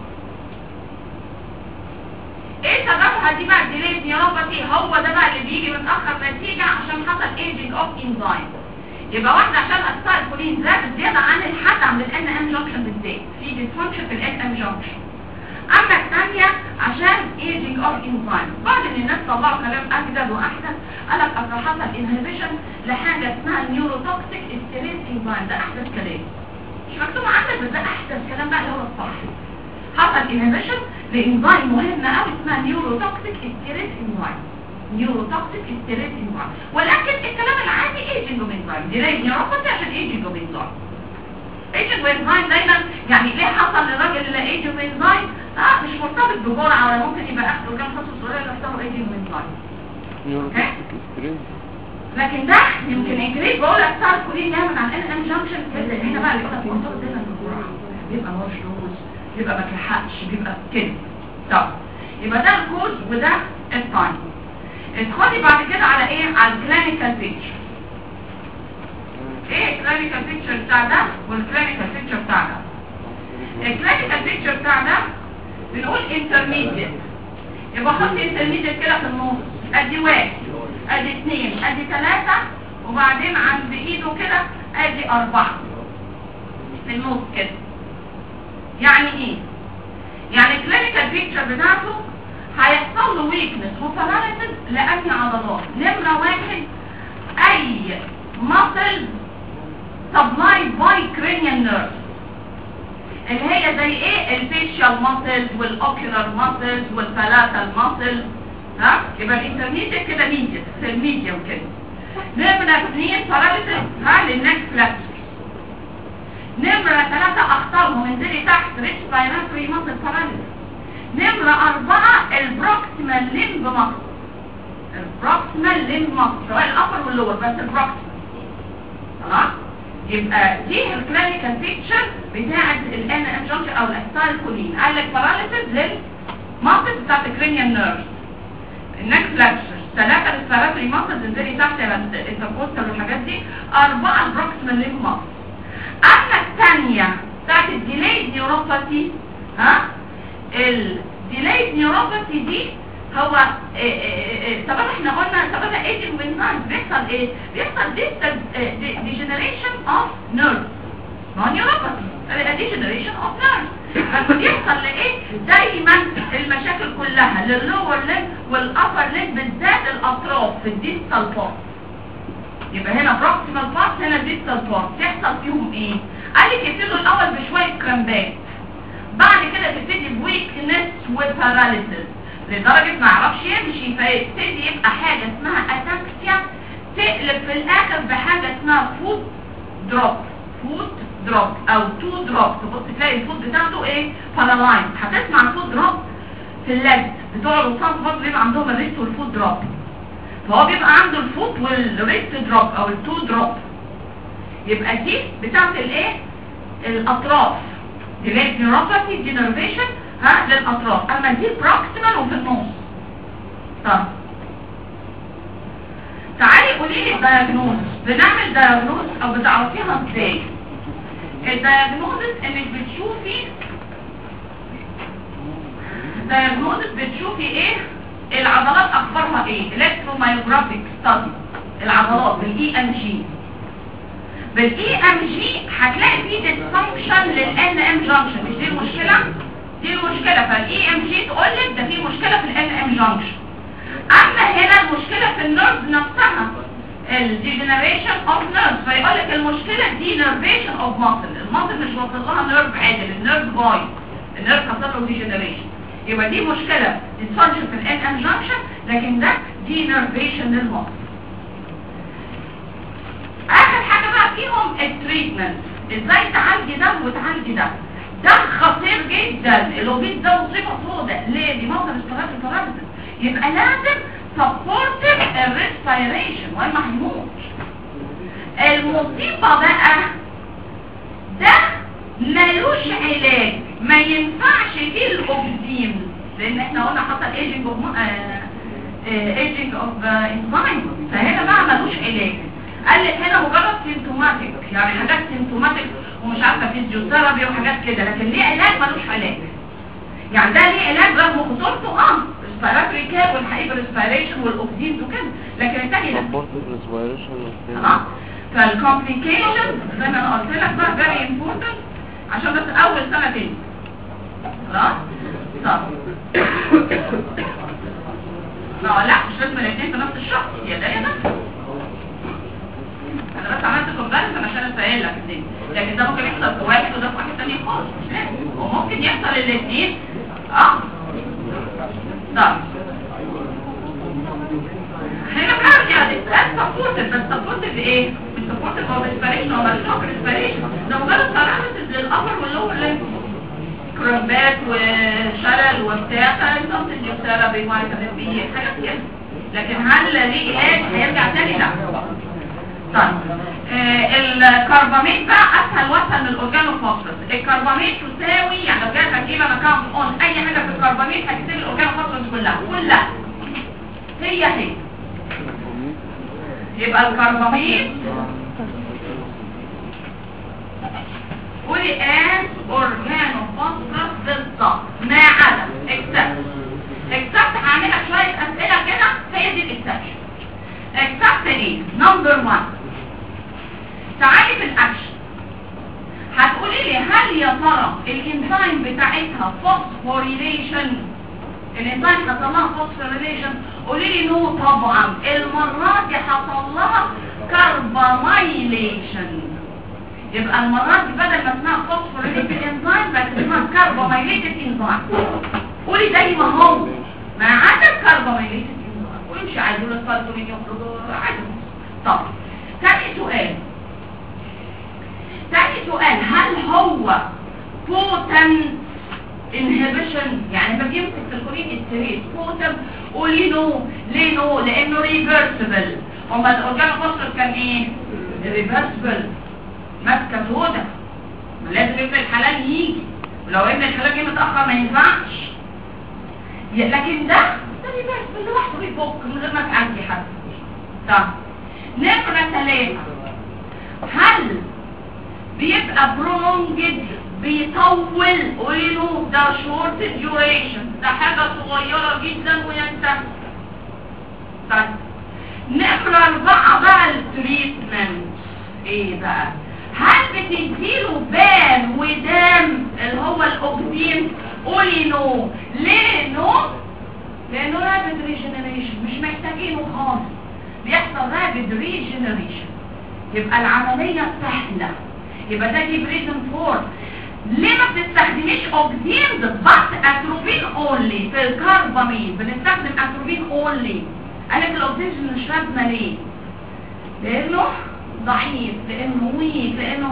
ايه سببها دي بقى الديلاي نيوروباثي هو ده بقى اللي بيجي متأخر نتيجة عشان حصل aging of enzyme يبقى واحدة عشان الستايل كولين زاد زيادة عن الحد عند ال NM junction بالذات في dysfunction في ال NM junction اما الثانية عشان aging of enzyme بعد ان الناس طلعوا كلام اجدد واحدث قالك اصل حصل inhibition لحاجة اسمها neurotoxic sterase enzyme ده احدث كلام مش مكتوب عندك بس ده احدث كلام بقى اللي هو الصح حصل inhibition لانزيم مهمة قوي اسمها neurotoxic sterase enzyme neurotoxic sterase enzyme ولكن الكلام العادي aging of enzyme دي ليه نيوروباثي عشان aging of enzyme aging of enzyme دايما يعني ليه حصل للراجل اللي aging of enzyme اه مش مرتبط بجرعة ولا ممكن يبقى اخده كام خطوة صغيرة يحصل له aging of enzyme نيوروتوكسيك ستريس لكن ده يمكن انكريز بقول لك صار كلين يعمل عن ان ان جانكشن كده هنا بقى بيبقى مرتبط دايما بالجرعة بيبقى مش روز بيبقى ما تلحقش بيبقى كده طب يبقى ده الكوز وده التايم ادخلي بعد كده على ايه على الكلينيكال بيكتشر ايه الكلينيكال بيكتشر بتاع ده والكلينيكال بيكتشر بتاع ده الكلينيكال بيكتشر بتاع ده بنقول انترميديت يبقى حط انترميديت كده في النص ادي واحد ادي اثنين ادي ثلاثة وبعدين عند ايده كده ادي اربعة في النص كده يعني ايه يعني الكلينيكال بيكتشر بتاعته هيحصل له ويكنس وباراليسيس لاني عضلات نمرة واحد اي muscle supplied by cranial nerve اللي هي زي ايه الفيشال ماسلز والاوكيولار ماسلز والبالاتال ماسلز ها يبقى الانترميديت كده ميديا في الميديا وكده نمرة اثنين باراليسيس ها للنكس فلاكسور نمرة ثلاثة اخطرهم انزلي تحت ريسبيراتوري ماسل باراليسيس نمرة أربعة البروكسيمال ليمب ماسل البروكسيمال ليمب ماسل سواء الأبر واللور بس البروكسيمال خلاص يبقى دي الكلينيكال بيكتشر بتاعت الان ام جانكشن او الاستايل كولين قال لك باراليسيس للماسل بتاعت الكرينيال نيرف النك فلاكشر ثلاثة ريسبيراتوري ماسلز انزلي تحت الانتركوستال والحاجات دي أربعة البروكسيمال ليمب ماسل أما الثانية بتاعت الديليد نيوروباثي ها الديليد نيوروباثي دي هو طبعا احنا قلنا سببها ايجنج بالنايز بيحصل ايه بيحصل ديجنريشن اوف نيرف ما هو نيوروباثي ديجنريشن اوف نيرف بس بيحصل لايه دايما المشاكل كلها لللور ليب والابر ليب بالذات الاطراف في الديستال بارت يبقى هنا بروكسيمال بارت هنا ديستال بارت يحصل فيهم ايه قال لك يبتدوا الاول بشويه كرامبات بعد كده تبتدي بويكنس وباراليسيس لدرجة ما يعرفش يمشي فيبتدي يبقى حاجة اسمها اتاكسيا تقلب في الاخر بحاجة اسمها فود دروب فود دروب او تو دروب تبص تلاقي الفود بتاعته ايه بارالايز هتسمع الفود دروب في اللد بتوع الرصاص برضه بيبقى عندهم الريست والفوت دروب فهو بيبقى عنده الفوت والريست دروب او التو دروب يبقى دي بتاعت الايه الاطراف دي اللي هي نيوروباثي دينرفيشن ها للاطراف اما دي بروكسيمال وفي النص طب تعالي قولي لي الدايجنوز بنعمل دايجنوز او بتعرفيها ازاي الدايجنوز انك بتشوفي الدايجنوز بتشوفي ايه العضلات اخبارها ايه الكترومايوجرافيك ستادي العضلات بالاي ام جي بالاي ام جي هتلاقي فيه ديسفانكشن للان ام جانكشن مش دي المشكله دي المشكله فالاي ام جي تقول لك ده في مشكله في الان ام جانكشن اما هنا المشكله في النيرف نفسها الديجنريشن اوف نيرف فيقول لك المشكله دي نيرفيشن اوف ماسل الماسل مش واصل لها نيرف عادل النيرف باي النيرف حصل له ديجنريشن يبقى دي مشكله ديسفانكشن في الان ام جانكشن لكن ده دي نيرفيشن للماسل اخر حاجه بقى فيهم التريتمنت ازاي تعالجي ده وتعالجي ده ده خطير جدا الاوبيد ده مصيبه سوداء ليه دي مصدر استغاثه البارامتر يبقى لازم سبورتيف الريسبيريشن والا هيموت المصيبه بقى ده ملوش علاج ما ينفعش فيه الاوبزيم لان احنا قلنا حصل ايجنج اوف ايجنج اوف انزايم فهنا بقى ملوش علاج قال لك هنا مجرد سيمتوماتيك يعني حاجات سيمتوماتيك ومش عارفه فيزيوثيرابي وحاجات كده لكن ليه علاج ملوش علاج يعني ده ليه علاج رغم خطورته اه ريسبيراتوري كير والحقيقه ريسبيريشن والاكسجين وكده لكن الثاني لا سبورت ريسبيريشن تمام فالكومبليكيشن زي ما انا قلت لك بقى فيري امبورتنت عشان بس اول سنتين خلاص طب ما لا مش لازم الاثنين في نفس الشهر يا ده يا ده انا بس عملت كومباريزن عشان اسهل لك الدنيا لكن ده ممكن يحصل في واحد وده في واحد تاني خالص مش لازم وممكن يحصل الاثنين اه طب هنا بقى يعني ده سبورتد بس سبورتد ايه مش سبورتد هو ريسبيريشن هو مش شوك ريسبيريشن ده مجرد بارامترز للابر واللور ليمف كرامبات وشلل وبتاع فانتم ثيرابي فيتامين بي حاجات كده لكن هل ليه علاج هيرجع تاني لا طيب آه الكرباميد بقى اسهل واسهل من الاورجانوفوسفورس الكرباميد تساوي يعني لو جات هتجيب انا كاونت اون اي حاجه في الكرباميد هتساوي الاورجانوفوسفورس كلها كلها هي هي يبقى الكرباميد قولي as organophosphorus بالظبط ما عدا except except هعملها شويه اسئله كده هي دي الاكسبشن except ايه نمبر 1 تعالي في الاكشن هتقولي لي هل يا ترى الانزيم بتاعتها فوسفوريليشن الانزيم حصل لها فوسفوريليشن قولي لي نو طبعا المره دي حصل لها كاربامايليشن يبقى المرات دي بدل ما اسمها فوسفوريليتد انزيم بقت اسمها كاربامايليتد انزيم قولي زي ما هو ما عدا الكاربامايليتد انزيم ويمشي عايزين الفالتومين يخرجوا عادي طب تاني سؤال تاني سؤال هل هو potent inhibition يعني ما بيمسك في الكورين السريس potent قولي نو ليه نو لانه ريفرسبل اما الاورجانو فوسفور كان ايه ريفرسبل ماسكه سودا لازم ابن الحلال يجي ولو ابن الحلال جه متاخر ما ينفعش ي- لكن ده ده ريفرسبل لوحده بيفك من غير ما تعدي حد طب نمرة ثلاثة هل بيبقى برونجد بيطول قولوا ده شورت ديوريشن ده حاجة صغيرة جدا وينتهي طيب نمرة أربعة بقى التريتمنت ايه بقى هل بتديله بان ودم اللي هو الاوكسين قولي نو ليه نو لانه رابد ريجنريشن مش محتاجينه خالص بيحصل رابد ريجنريشن يبقى العملية سهلة يبقى ده دي بريزن فور ليه ما بتستخدميش اوكسين بس اتروبين اونلي في الكربامين بنستخدم اتروبين اونلي قالك الاوكسجين مش لازمه ليه لانه ضعيف لانه ويك لانه ها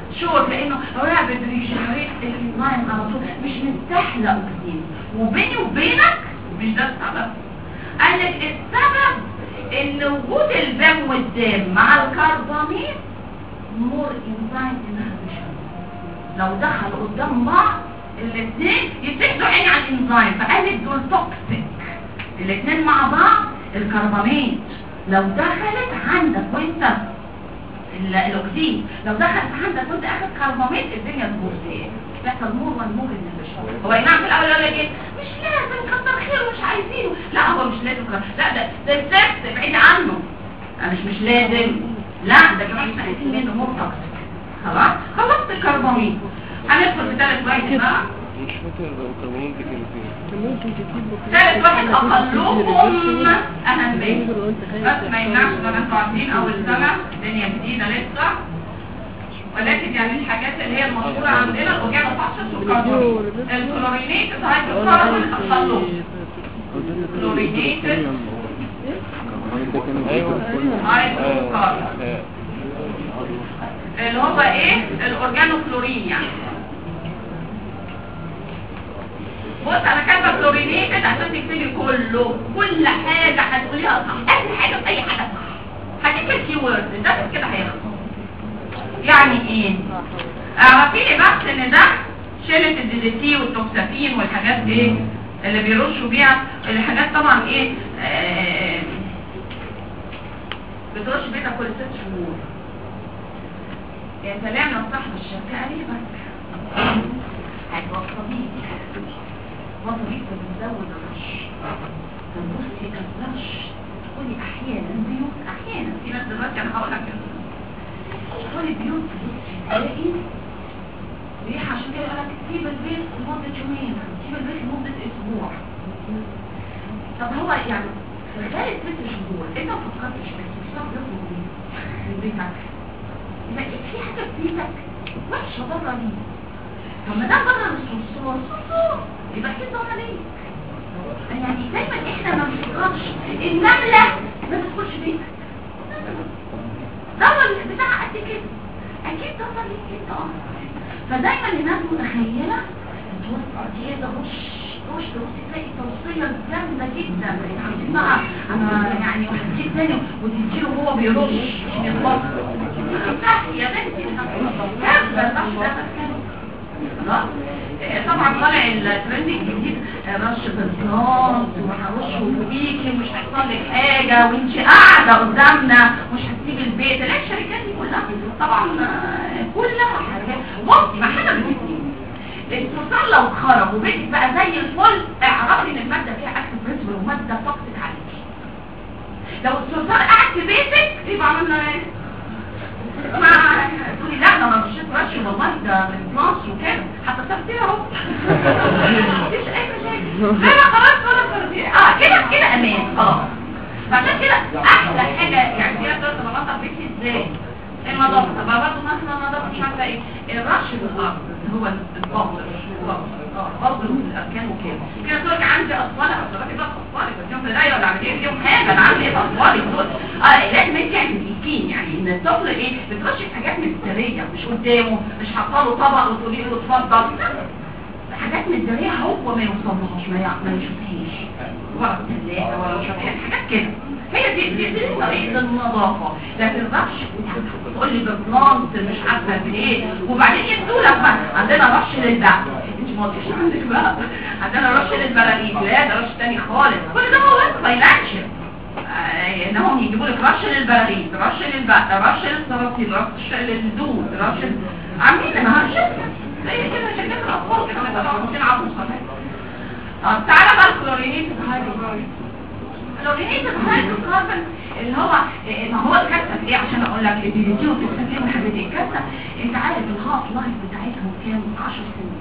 شورت لانه رابد ريجنريت الانزيم على طول مش مستحلى اكسجين وبيني وبينك مش ده السبب قال لك السبب ان وجود البام والدم مع الكربامين مور انزيم انهبيشن لو دخلوا قدام بعض الاثنين يتحدوا عيني على الانزيم فقال لك دول توكسيك الاثنين مع بعض الكرباميت لو دخلت عندك وانت ال- الاكسين لو دخلت عندك وانت اخد كرباميت الدنيا تبوظ ايه يحصل مور والمور انهبيشن هو اي نعم في الاول يقول لك ايه مش لازم كتر خيره مش عايزينه لا هو مش لازم كتر لا ده ده السكت بعيد عنه انا مش مش لازم لا ده كمان احنا عايزين منه مور توكسيك خلاص خلصت الكرباميت هندخل في ثالث واحد بقى مش فاكر الكربونات دي كانت ايه كان ممكن تسيب له ثالث واحد اقلهم اهميه لو انت خايف بس ما يمنعش ان انتوا عارفين اول سنه الدنيا جديده لسه ولكن يعني الحاجات اللي هي المشهوره عندنا الاوجانا فاكشنز والكربونات الكلورينيت هيدروكربون اقلهم كلورينيتد ايوه هيدروكربون اللي هو ايه الاورجانو كلورين يعني بص انا كاتبه كلورينيتد عشان تكتبي كله كل حاجه هتقوليها صح اي حاجه في اي حاجه صح هديك الكي وورد ده بس كده هيخلص يعني ايه اعرفي لي بس ان ده شيلة الديديتي والتوكسافين والحاجات ايه اللي بيرشوا بيها الحاجات طبعا ايه آه بترش بيتها كل ست شهور يا سلام لو صاحب الشركة قال لي بس هتوصليه وظيفة بتزود الرش تبصي الرش تقولي احيانا بيوت احيانا في ناس دلوقتي انا هقول لك تقولي بيوت تبصي تلاقي ريحة عشان كده يقول لك سيب البيت لمدة يومين سيب البيت لمدة اسبوع طب هو يعني في خلال ست شهور انت ما فكرتش بس بسبب يخرج من بيتك يبقى اكيد في حاجة في بيتك وحشة بره ليه طب ما ده بره الصرصور صرصور يبقى اكيد بره ليه يعني دايما احنا ما بنفكرش النملة ما تدخلش بيتك دور بتاع قد كده اكيد دور ليك انت اه فدايما الناس متخيلة تبص دي ده رش رش تبص تلاقي توصية جامدة جدا عايزين بقى انا يعني وهديك تاني وتديله وهو بيرش مش بيخلص لا يا بنتي كذا ده خلاص آه، طبعا طالع الترند الجديد آه، رش بالظبط وهرش وفوقيكي ومش هيحصل لك حاجه وانت قاعده قدامنا مش هتسيب البيت لا الشركات دي كلها طبعا آه، كلها حاجات بصي ما احنا بنقول الصرصار لو خرج وبيتك بقى زي الفل اعرفي ان الماده فيها اكتف بريسبل وماده توكسيك عليكي لو الصرصار قاعد في بيتك يبقى عملنا ايه؟ ما تقولي لا ده انا مشيت رش والله ده من مصر وكده حتى تفسير اهو مفيش اي مشاكل لا لا خلاص خلاص خلاص اه كده كده امان خلاص فعشان كده احلى حاجه يعني فيها تقدر تنظف بيتي ازاي النظافه طب برضه مثلا النظافه مش عارفه ايه الرش بالارض هو البابل اه بابل الاركان وكده كده تقول لك عندي اطفال اطفالي بقى اطفالي بديهم في العيا ولا عاملين فيهم حاجه انا عامل ايه اطفالي دول اه لازم انت يعني تقيسين يعني ان الطفل ايه بترش في حاجات مستريه مش قدامه مش حاطه له طبق وتقولي له اتفضل حاجات متداريه هو ما يوصلهاش ما يع- ما يشوفهاش ورا الثلاجه ورا مش عارف إيه، حاجات كده هي دي دي, دي طريقه النظافه لكن الرش تقول لي ببلانت مش عارفه بايه وبعدين يدوا لك بقى عندنا رش للبعث انت ما قلتيش عندك بقى عندنا رش للبلالين لا ده رش تاني خالص كل ده هو فاينانشال آه، انهم يجيبوا لك رش للبلالين رش للبعث رش للصراصير رش للدود رش ل- عاملين هرشة زي كده شركات الاطفال كده مثلا عاملين عروسه طب تعالى بقى الكلورينيت الهيدروكربون الكلورينيت الهيدروكربون اللي هو إيه، ما هو الكارثه في ايه عشان اقول لك الديزيتي والتكسفين والحاجات دي الكارثه انت عارف الهاف لايف بتاعتهم كام 10 سنين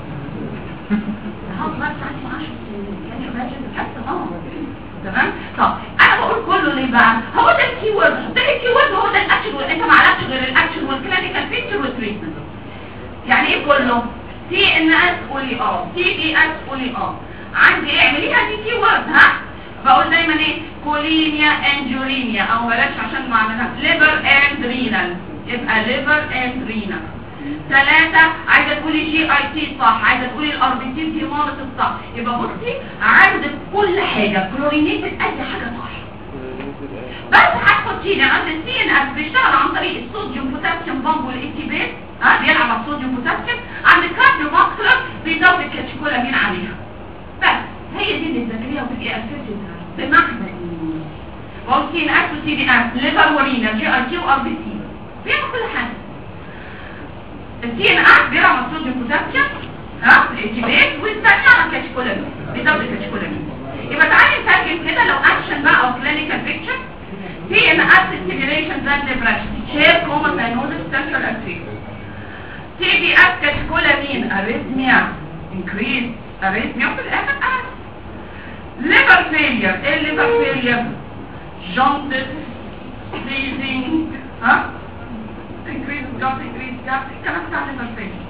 الهاف لايف بتاعتهم 10 سنين يعني imagine الكارثه اه تمام طب انا بقول كله ليه بقى هو ده الكي وورد ده الكي وورد هو ده الاكشن انت ما عرفتش غير الاكشن والكلينيكال فيتشر والتريتمنت يعني ايه كله سي ان اس قولي اه سي دي اس قولي اه عندي ايه اعمليها دي كي وورد ها بقول دايما ايه كولينيا انجولينيا او بلاش عشان ما اعملها ليفر اند رينال يبقى ليفر اند رينال ثلاثة عايزة تقولي جي اي تي صح عايزة تقولي الار بي تي دي مالت الصح يبقى بصي عندك كل حاجة كلورينيتد اي حاجة صح بس هتحطيني عند السي ان اس بيشتغل عن طريق الصوديوم بوتاسيوم بامب والايتيبيت ها بيلعب على الصوديوم بوتاسيوم عند الكارديو ماسكولار بيزود الكاتيكولامين عليها بس هي دي اللي تذاكريها وتبقي اساسها بمعنى ايه هو سي ان اس وسي بي اس ليفر ورينا جي اي تي وار بي سي بيعمل كل حاجه السي ان اس بيلعب على الصوديوم بوتاسيوم ها الايتيبيت والثانيه على الكاتيكولامين بيزود الكاتيكولامين يبقى تعالي نترجم كده لو اكشن بقى او كلينيكال بيكتشر في ان اسيد سيميليشن ذات ديبريشن شير كومن داينوزس سنترال افريقيا تي بي اس كاتيكولامين اريثميا انكريز اريثميا وفي الاخر اس ليفر فيلير ايه الليفر فيلير جوندس سليزنج ها انكريز جوت انكريز جوت الكلام بتاع الليفر فيلير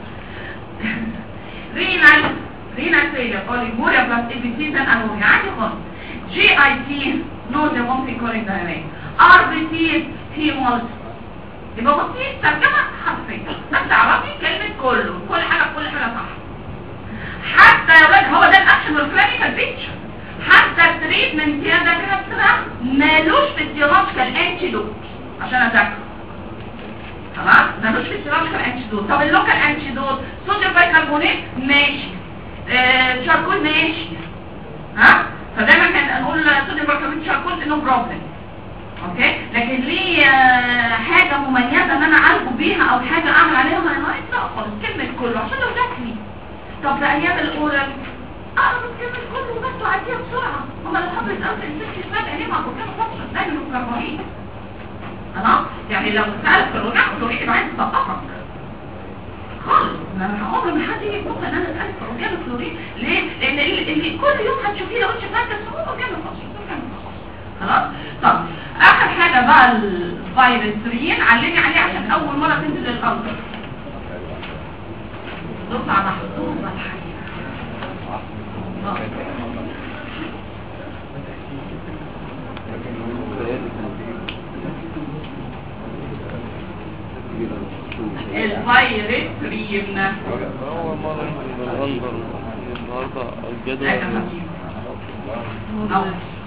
رينال رينال فيلير اوليجوريا بلس ابيتيزن انوريا عادي خالص جي اي تي نو ده ممكن كوريك دايرين ار بي تي هيمولز يبقى بصي ترجمة حرفية بس تعرفي كلمة كله كل حاجة كل حاجة صح حتى يا ولاد هو ده الاكشن والكلينيكال بيكتشر حتى التريتمنت يا ده كده بسرعة مالوش في السيرولوجيكال انتيدوت عشان اذاكره خلاص مالوش في السيرولوجيكال انتيدوت طب اللوكال انتيدوت صوديوم بايكربونات ماشي آه شاركول ماشي ها فدايما كان نقول صوديوم بايكربونات شاركول انه بروبلم اوكي لكن ليه آه، حاجه مميزه ان انا اعالجه بيها او حاجه اعمل عليها مايونايز لا خالص كلمه كله عشان لو جات لي طب في ايام الاورال اعرف كلمه كله بس وعديها بسرعه هما لو حبوا يسالوا الانسان فجاه ليه ما كنت فتره دايما مكرهين خلاص يعني لو سالت في الرجع تقولي لي عايز تسقطك خالص ما انا عمري ما حد يجي ممكن انا اسالك في اورجانو كلورين ليه لان اللي, اللي كل يوم هتشوفيه لو انت فاكر هو اورجانو خلاص طب اخر حاجة بقى الفيروسرين علمي عليه عشان اول مرة تنزل الارض دفعة محفوظة الحقيقة آه. الفيروسرين أول مرة النهاردة النهاردة الجدول حاجة خفيفة أو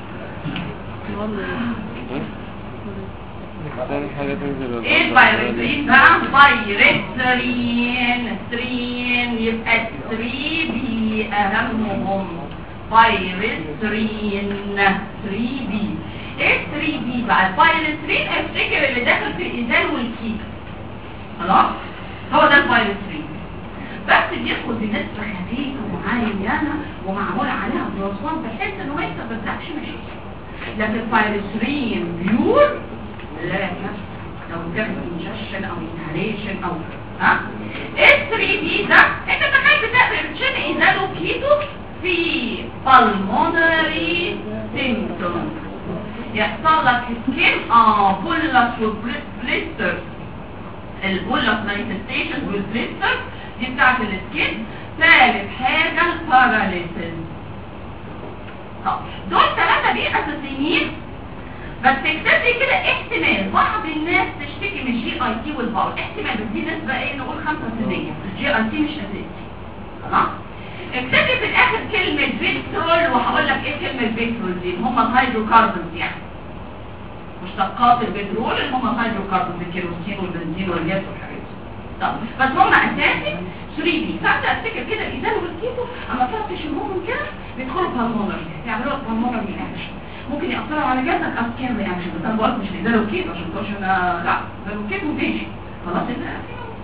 تاني حاجة تنزل ايه الفيروسين بقى فيروسرين سرين يبقى 3 بي اهمهم فيروسرين 3 بي ايه 3 بي بقى الفيروسرين افتكر اللي داخل في الازال والكيك خلاص هو ده الفيروسرين بس بياخد بنسبة خفيفة ومعينة ومعمول عليها بروسوان بحيث انه ما يسببلكش مشاكل لكن الفيروسرين بيور لا يكفي لو كان انجشن او انهاليشن او ها ال 3 دي ده انت تخيل بتقدر تشيل ازاله كيتو في pulmonary symptoms يحصل لك سكين اه بولس وبليستر البولس مانيفستيشن والبليستر دي بتاعت السكين ثالث حاجة الباراليسيس طب دول ثلاثة دي اساسيين بس اكتب لي كده احتمال بعض الناس تشتكي من الجي اي تي والباور احتمال بس دي نسبة ايه نقول 5% الجي اي تي مش اساسي خلاص اكتب لي في الاخر كلمة فيترول وهقول لك ايه كلمة فيترول دي هم الهيدروكربونز يعني مشتقات البترول اللي هم الهيدروكربونز الكيروسين والبنزين والجاز والحاجات دي طب بس هم اساسي 3 دي فانت افتكر كده الازاله والكيتو اما تقعد تشمهم كده بيدخلوا بالمونري يعملوا لك بالمونري اكشن ممكن يأثروا على جسدك او سكين رياكشن بس انا بقولك مش الازاله والكيتو عشان تقولش انا لا ده الكيتو ماشي خلاص ال-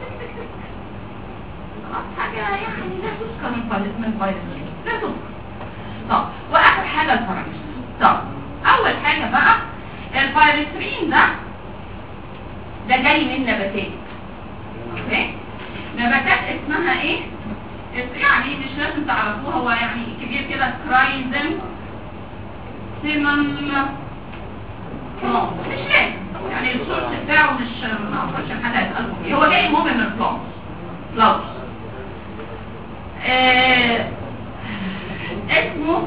خلاص حاجه يعني لا تذكر من فيروس من فيروس لا تذكر طب واخر حاجه الفيروس طب اول حاجه بقى الفيروسين ده ده جاي من نباتات اوكي نباتات اسمها ايه اس- يعني مش لازم تعرفوها هو يعني كبير كده كرايزم سيمن مش لازم يعني الصوت بتاعه مش ما اعرفش حد هيسألكم فيه هو جاي المهم من الفلاوز فلاوز آه اسمه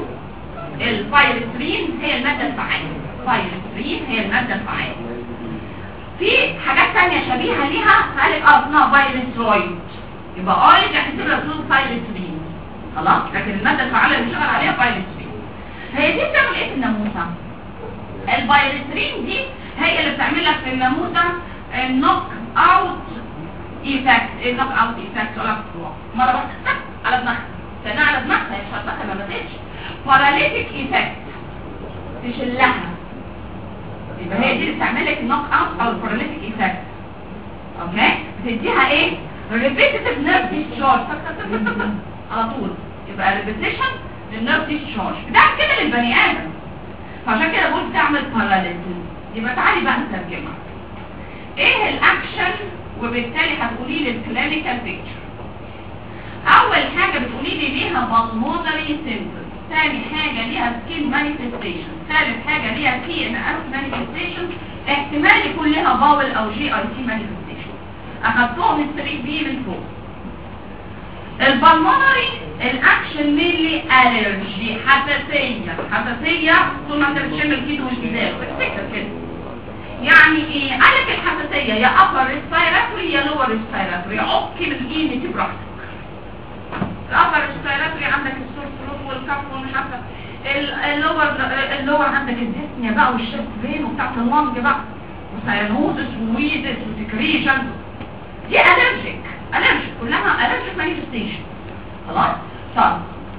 الفايرسترين هي المادة الفعالة فايرسترين هي المادة الفعالة في حاجات تانية شبيهة ليها فقالك اه اسمها بايريثرويد يبقى اوريج احسب لها فلوس بايريثرين خلاص لكن المادة الفعالة اللي بيشتغل عليها بايريثرين هي دي بتعمل ايه في الناموسة؟ البايريثرين دي هي اللي بتعمل لك في الناموسة النوك اوت ايفكت ايه النوك اوت ايفكت ولا مرة واحدة تك على دماغها كانها على دماغها هي مش على دماغها ما ماتتش باراليتيك ايفكت تشلها يبقى هي دي اللي بتعمل لك النوك اوت او الباراليتيك ايفكت اوكي بتديها ايه ريبيتيتيف نيرف ديسشارج على طول يبقى ريبيتيشن للنيرف ديسشارج بتعمل كده للبني ادم فعشان كده بقول بتعمل باراليتيز يبقى تعالي بقى نترجمها ايه الاكشن وبالتالي هتقولي لي الكلينيكال بيكتشر اول حاجه بتقولي لي ليها بالمونري سيمبتوم ثاني حاجه ليها سكين مانيفستيشن ثالث حاجه ليها سي ان اس مانيفستيشن احتمال يكون لها باول او جي اي تي مانيفستيشن اخدتهم ال 3 بي من فوق البلمونري الاكشن مينلي الرجي حساسيه حساسيه طول ما انت بتشم الكيد والجدال بتفتكر كده يعني ايه قالك الحساسيه يا upper respiratory يا lower respiratory عكي من قيمتي براحتك الابر respiratory عندك السور ثروت والكف ومش عارفه ال- اللور اللور عندك الديسنيا بقى والشيست بين وبتاعت اللنج بقى وساينوزس وويزس وسكريشن دي الرجيك الرجيك كلها الرجيك مانيفستيشن خلاص طب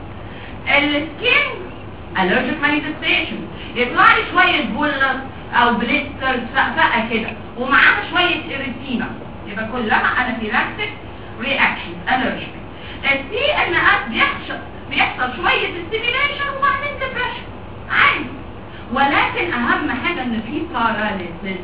السكين الرجيك مانيفستيشن يطلع لي شويه بولس او بليسترز فقفقه كده ومعاها شويه اريتينا يبقى كلها انافيلاكتيك رياكشن الرجيك السي ان اس بيحصل بيحصل شويه ستيميليشن وبعدين ديبريشن عادي ولكن اهم حاجه ان في باراليسيس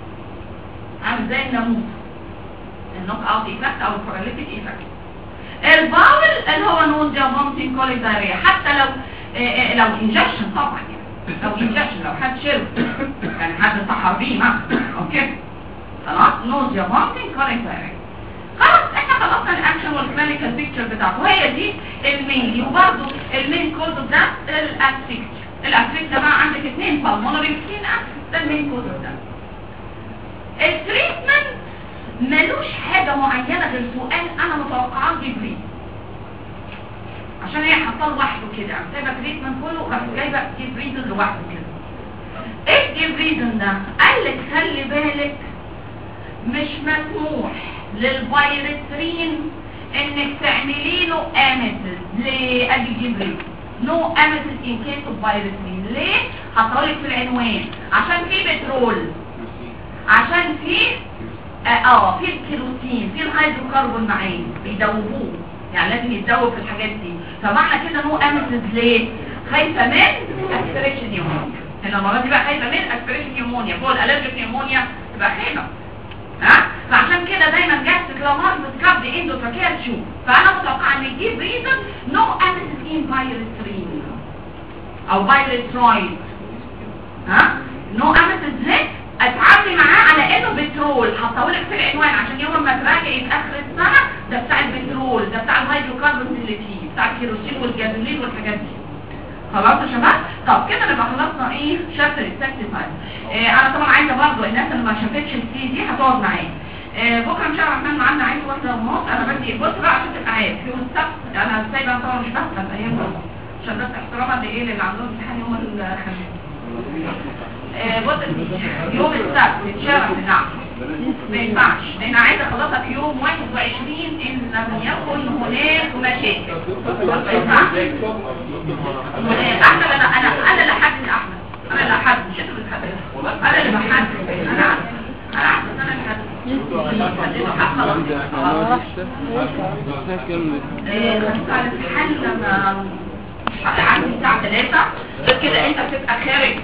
عامل زي الناموس النوك اوت ايفكت او الباراليتيك ايفكت الباول اللي هو نوزيا فومتنج كوليك دايريا حتى لو آه، آه، لو انجكشن طبعا يعني لو انجكشن لو حد شرب يعني حد سحر بيه مثلا اوكي خلاص نوزيا فومتنج كوليك دايريا خلاص احنا خلصنا الاكشن والكلينيكال بيكتشر بتاعته وهي دي المين وبرده المين كوز ده الاسفيكت الاسفيكت ده بقى عندك اثنين بالمونري سكين ده المين كوز ده التريتمنت ملوش حاجة معينة غير سؤال انا متوقعاه جبري عشان هي حاطاه لوحده كده يعني سايبه تريتمنت كله راح جايبه جيب ريزن لوحده كده ايه الجيب ريزن ده قال لك خلي بالك مش مسموح للفيروسرين انك تعملي له اميسز ليه ادي الجيب ريزن نو اميسز ان كيس اوف فيروسرين ليه هطلق في العنوان عشان في بترول عشان في اه آه، في الكيروسين في الهيدروكربون معين بيدوبوه يعني لازم يتدوب في الحاجات دي فمعنى كده نو اميسز ليه خايفه من اسبريشن نيومونيا هنا المره دي بقى خايفه من اسبريشن نيومونيا فوق الالرجيك نيومونيا تبقى خايفه ها فعشان كده دايما جاست كلامار بتكب اندوتراكيال تشوف فانا متوقعه ان يجيب ريزن نو اميسز ان فيروسرين او فيروسرويد ها نو اميسز ليه اتعاملي معاه على انه بترول هطولك في العنوان عشان يوم ما تراجعي في اخر السنه ده بتاع البترول ده بتاع الهيدروكربونز اللي فيه بتاع الكيروسين والجازولين والحاجات دي خلاص يا شباب طب كده نبقى خلصنا ايه شابتر السكتيفايد إيه انا طبعا عايزه برضه الناس اللي ما شافتش السي دي هتقعد معايا إيه بكره ان شاء الله الرحمن معانا عايز واحده ونص انا بدي بص بقى عشان تبقى عارف يوم السبت انا سايبه طبعا مش بفهم ايام دول عشان بس احتراما لايه اللي عندهم امتحان يوم الخميس آه، بص يا سيدي، يوم السبت اتشرف نعم ما ينفعش لان عايزه اخلصها في يوم 21 ان لم يكن هناك مشاكل ما ينفعش آه، احمد انا انا انا اللي حدد احمد انا اللي حدد مش انت اللي تحدد انا اللي بحدد انا عارفه انا عارفه انا اللي حدد حددت خلاص آه، بس على الامتحان لما عندي الساعه 3 غير كده انت بتبقى خارج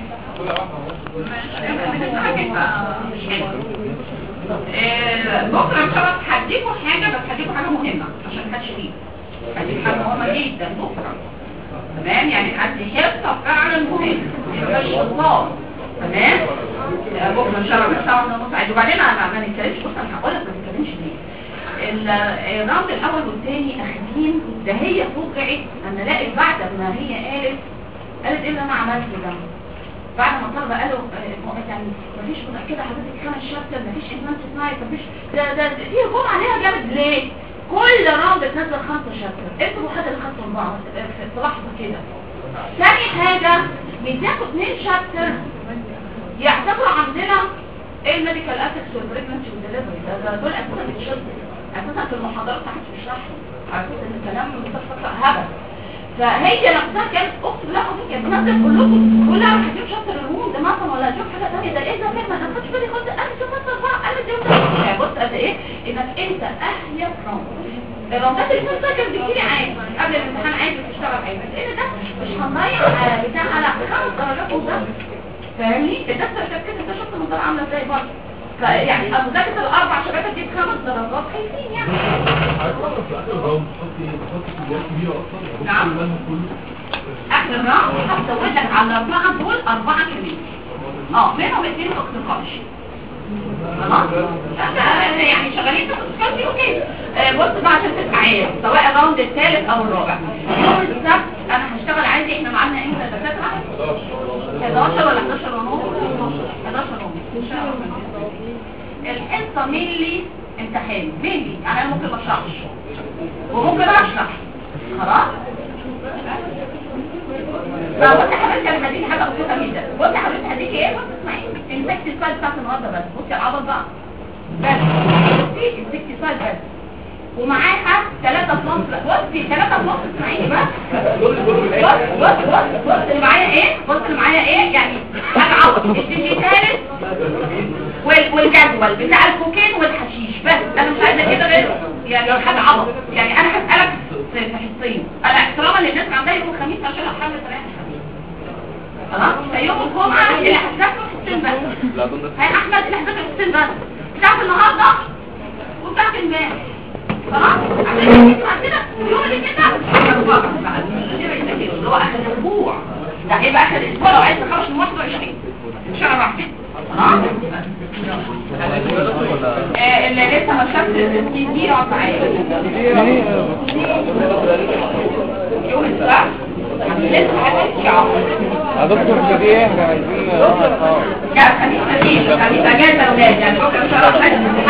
آه، بكره ان شاء الله هديكم حاجه بس هديكم حاجه مهمه عشان محدش يغيب هديكم حاجه مهمه جدا بكره تمام يعني هدي حصه فعلا مهمه مش شطار تمام آه، بكره ان شاء الله من الساعه 1:30 عادي وبعدين انا ما نتكلمش بص انا هقول لك ما تتكلمش ليه ال- الراوند الاول والثاني اخدين ده هي فوجئت ان لقيت بعد ما هي قالت قالت ايه اللي انا عملته ده بعد ما الطلبه قالوا آه، يعني مفيش كده حضرتك خمس شابتر مفيش ادفانس سنايب مفيش ده ده ده- في هجوم عليها جامد ليه؟ كل راوند بتنزل خمسه شابتر انتوا حد اللي خدتوا اربعه آه، في في لحظه كده ثاني حاجه بتاخد اثنين شابتر يعتبروا عندنا ايه الميديكال اثكس والبريجنسي والدليفري ده ده دول اساسا بيتشرحوا اساسا في المحاضرات تحت بيشرحوا على اساس ان الكلام متفق هبل فهي نفسها كانت اقسم بالله العظيم كانت بتنزل كلكم تقول لا انا هجيب شابتر الهرمون ده مثلا ولا هجيب حاجه ثانيه ده ايه ده فين ما انا خدتش بالي خد انا شوف مثلا بقى انا دي يعني بص قد ايه انك انت اهيب راوند الراوندات اللي فاتت كانت بتجيلي عادي قبل الامتحان عادي بتشتغل عادي بس ايه ده مش هنضيع آه، بتاع على خمس درجات وده فاهمني الدكتور شاف كده انت شفت المنظر عامله ازاي برضه فيعني مذاكره الاربع شباب تجيب خمس درجات خايفين يعني نعم. اخر الراوند هتزود لك على الاربعه دول اربعه كمان اه منهم اثنين توكسيكولوجي خلاص احنا يعني شغالين في التوكسيكولوجي اوكي آه، بص بقى عشان تبقى عارف سواء الراوند الثالث او الرابع يوم السبت انا هشتغل عادي احنا معانا امتى الدكاتره 11 ولا 11 ونص 11 ونص الحصه مينلي امتحان مينلي يعني انا ممكن ما اشرحش وممكن اشرح خلاص فبصي يا حبيبتي انا هديكي حاجه بسيطه جدا بصي يا حبيبتي هديكي ايه بصي اسمعي المسكت السؤال بتاعت النهارده بس بصي العبط بقى بس بصي المسكت السؤال بس ومعاها ثلاثة بلس بصي ثلاثة بلس اسمعيني بس بص بص بص بص اللي معايا ايه بص اللي معايا ايه يعني حاجة عبط الديجيتال وال- والجدول بتاع الكوكين والحشيش بس انا مش عايزه كده غير يعني حاجه عبط يعني انا هسالك في في حصتين انا احتراما للناس اللي عندها يوم الخميس عشان احاول ثلاثه الخميس خلاص فيوم الجمعه اللي هتذاكروا حصتين بس لا دول هي احمد اللي هتذاكر حصتين بس بتاعت النهارده وبتاعت امبارح خلاص عشان يجي بعد كده اليوم اللي كده أربعة بعد كده يذاكروا اللي هو اخر الاسبوع ده هيبقى اخر الاسبوع لو عايز تخلص من 21 ان شاء الله خلاص آه، اللي لسه ما شافش السكين دي يقعد معايا يوم السبت لسه هتمشي عمر يا دكتور شبيه احنا عايزين نروح لا خليك خليك خليك اجازه اولاد يعني بكره ان شاء الله حد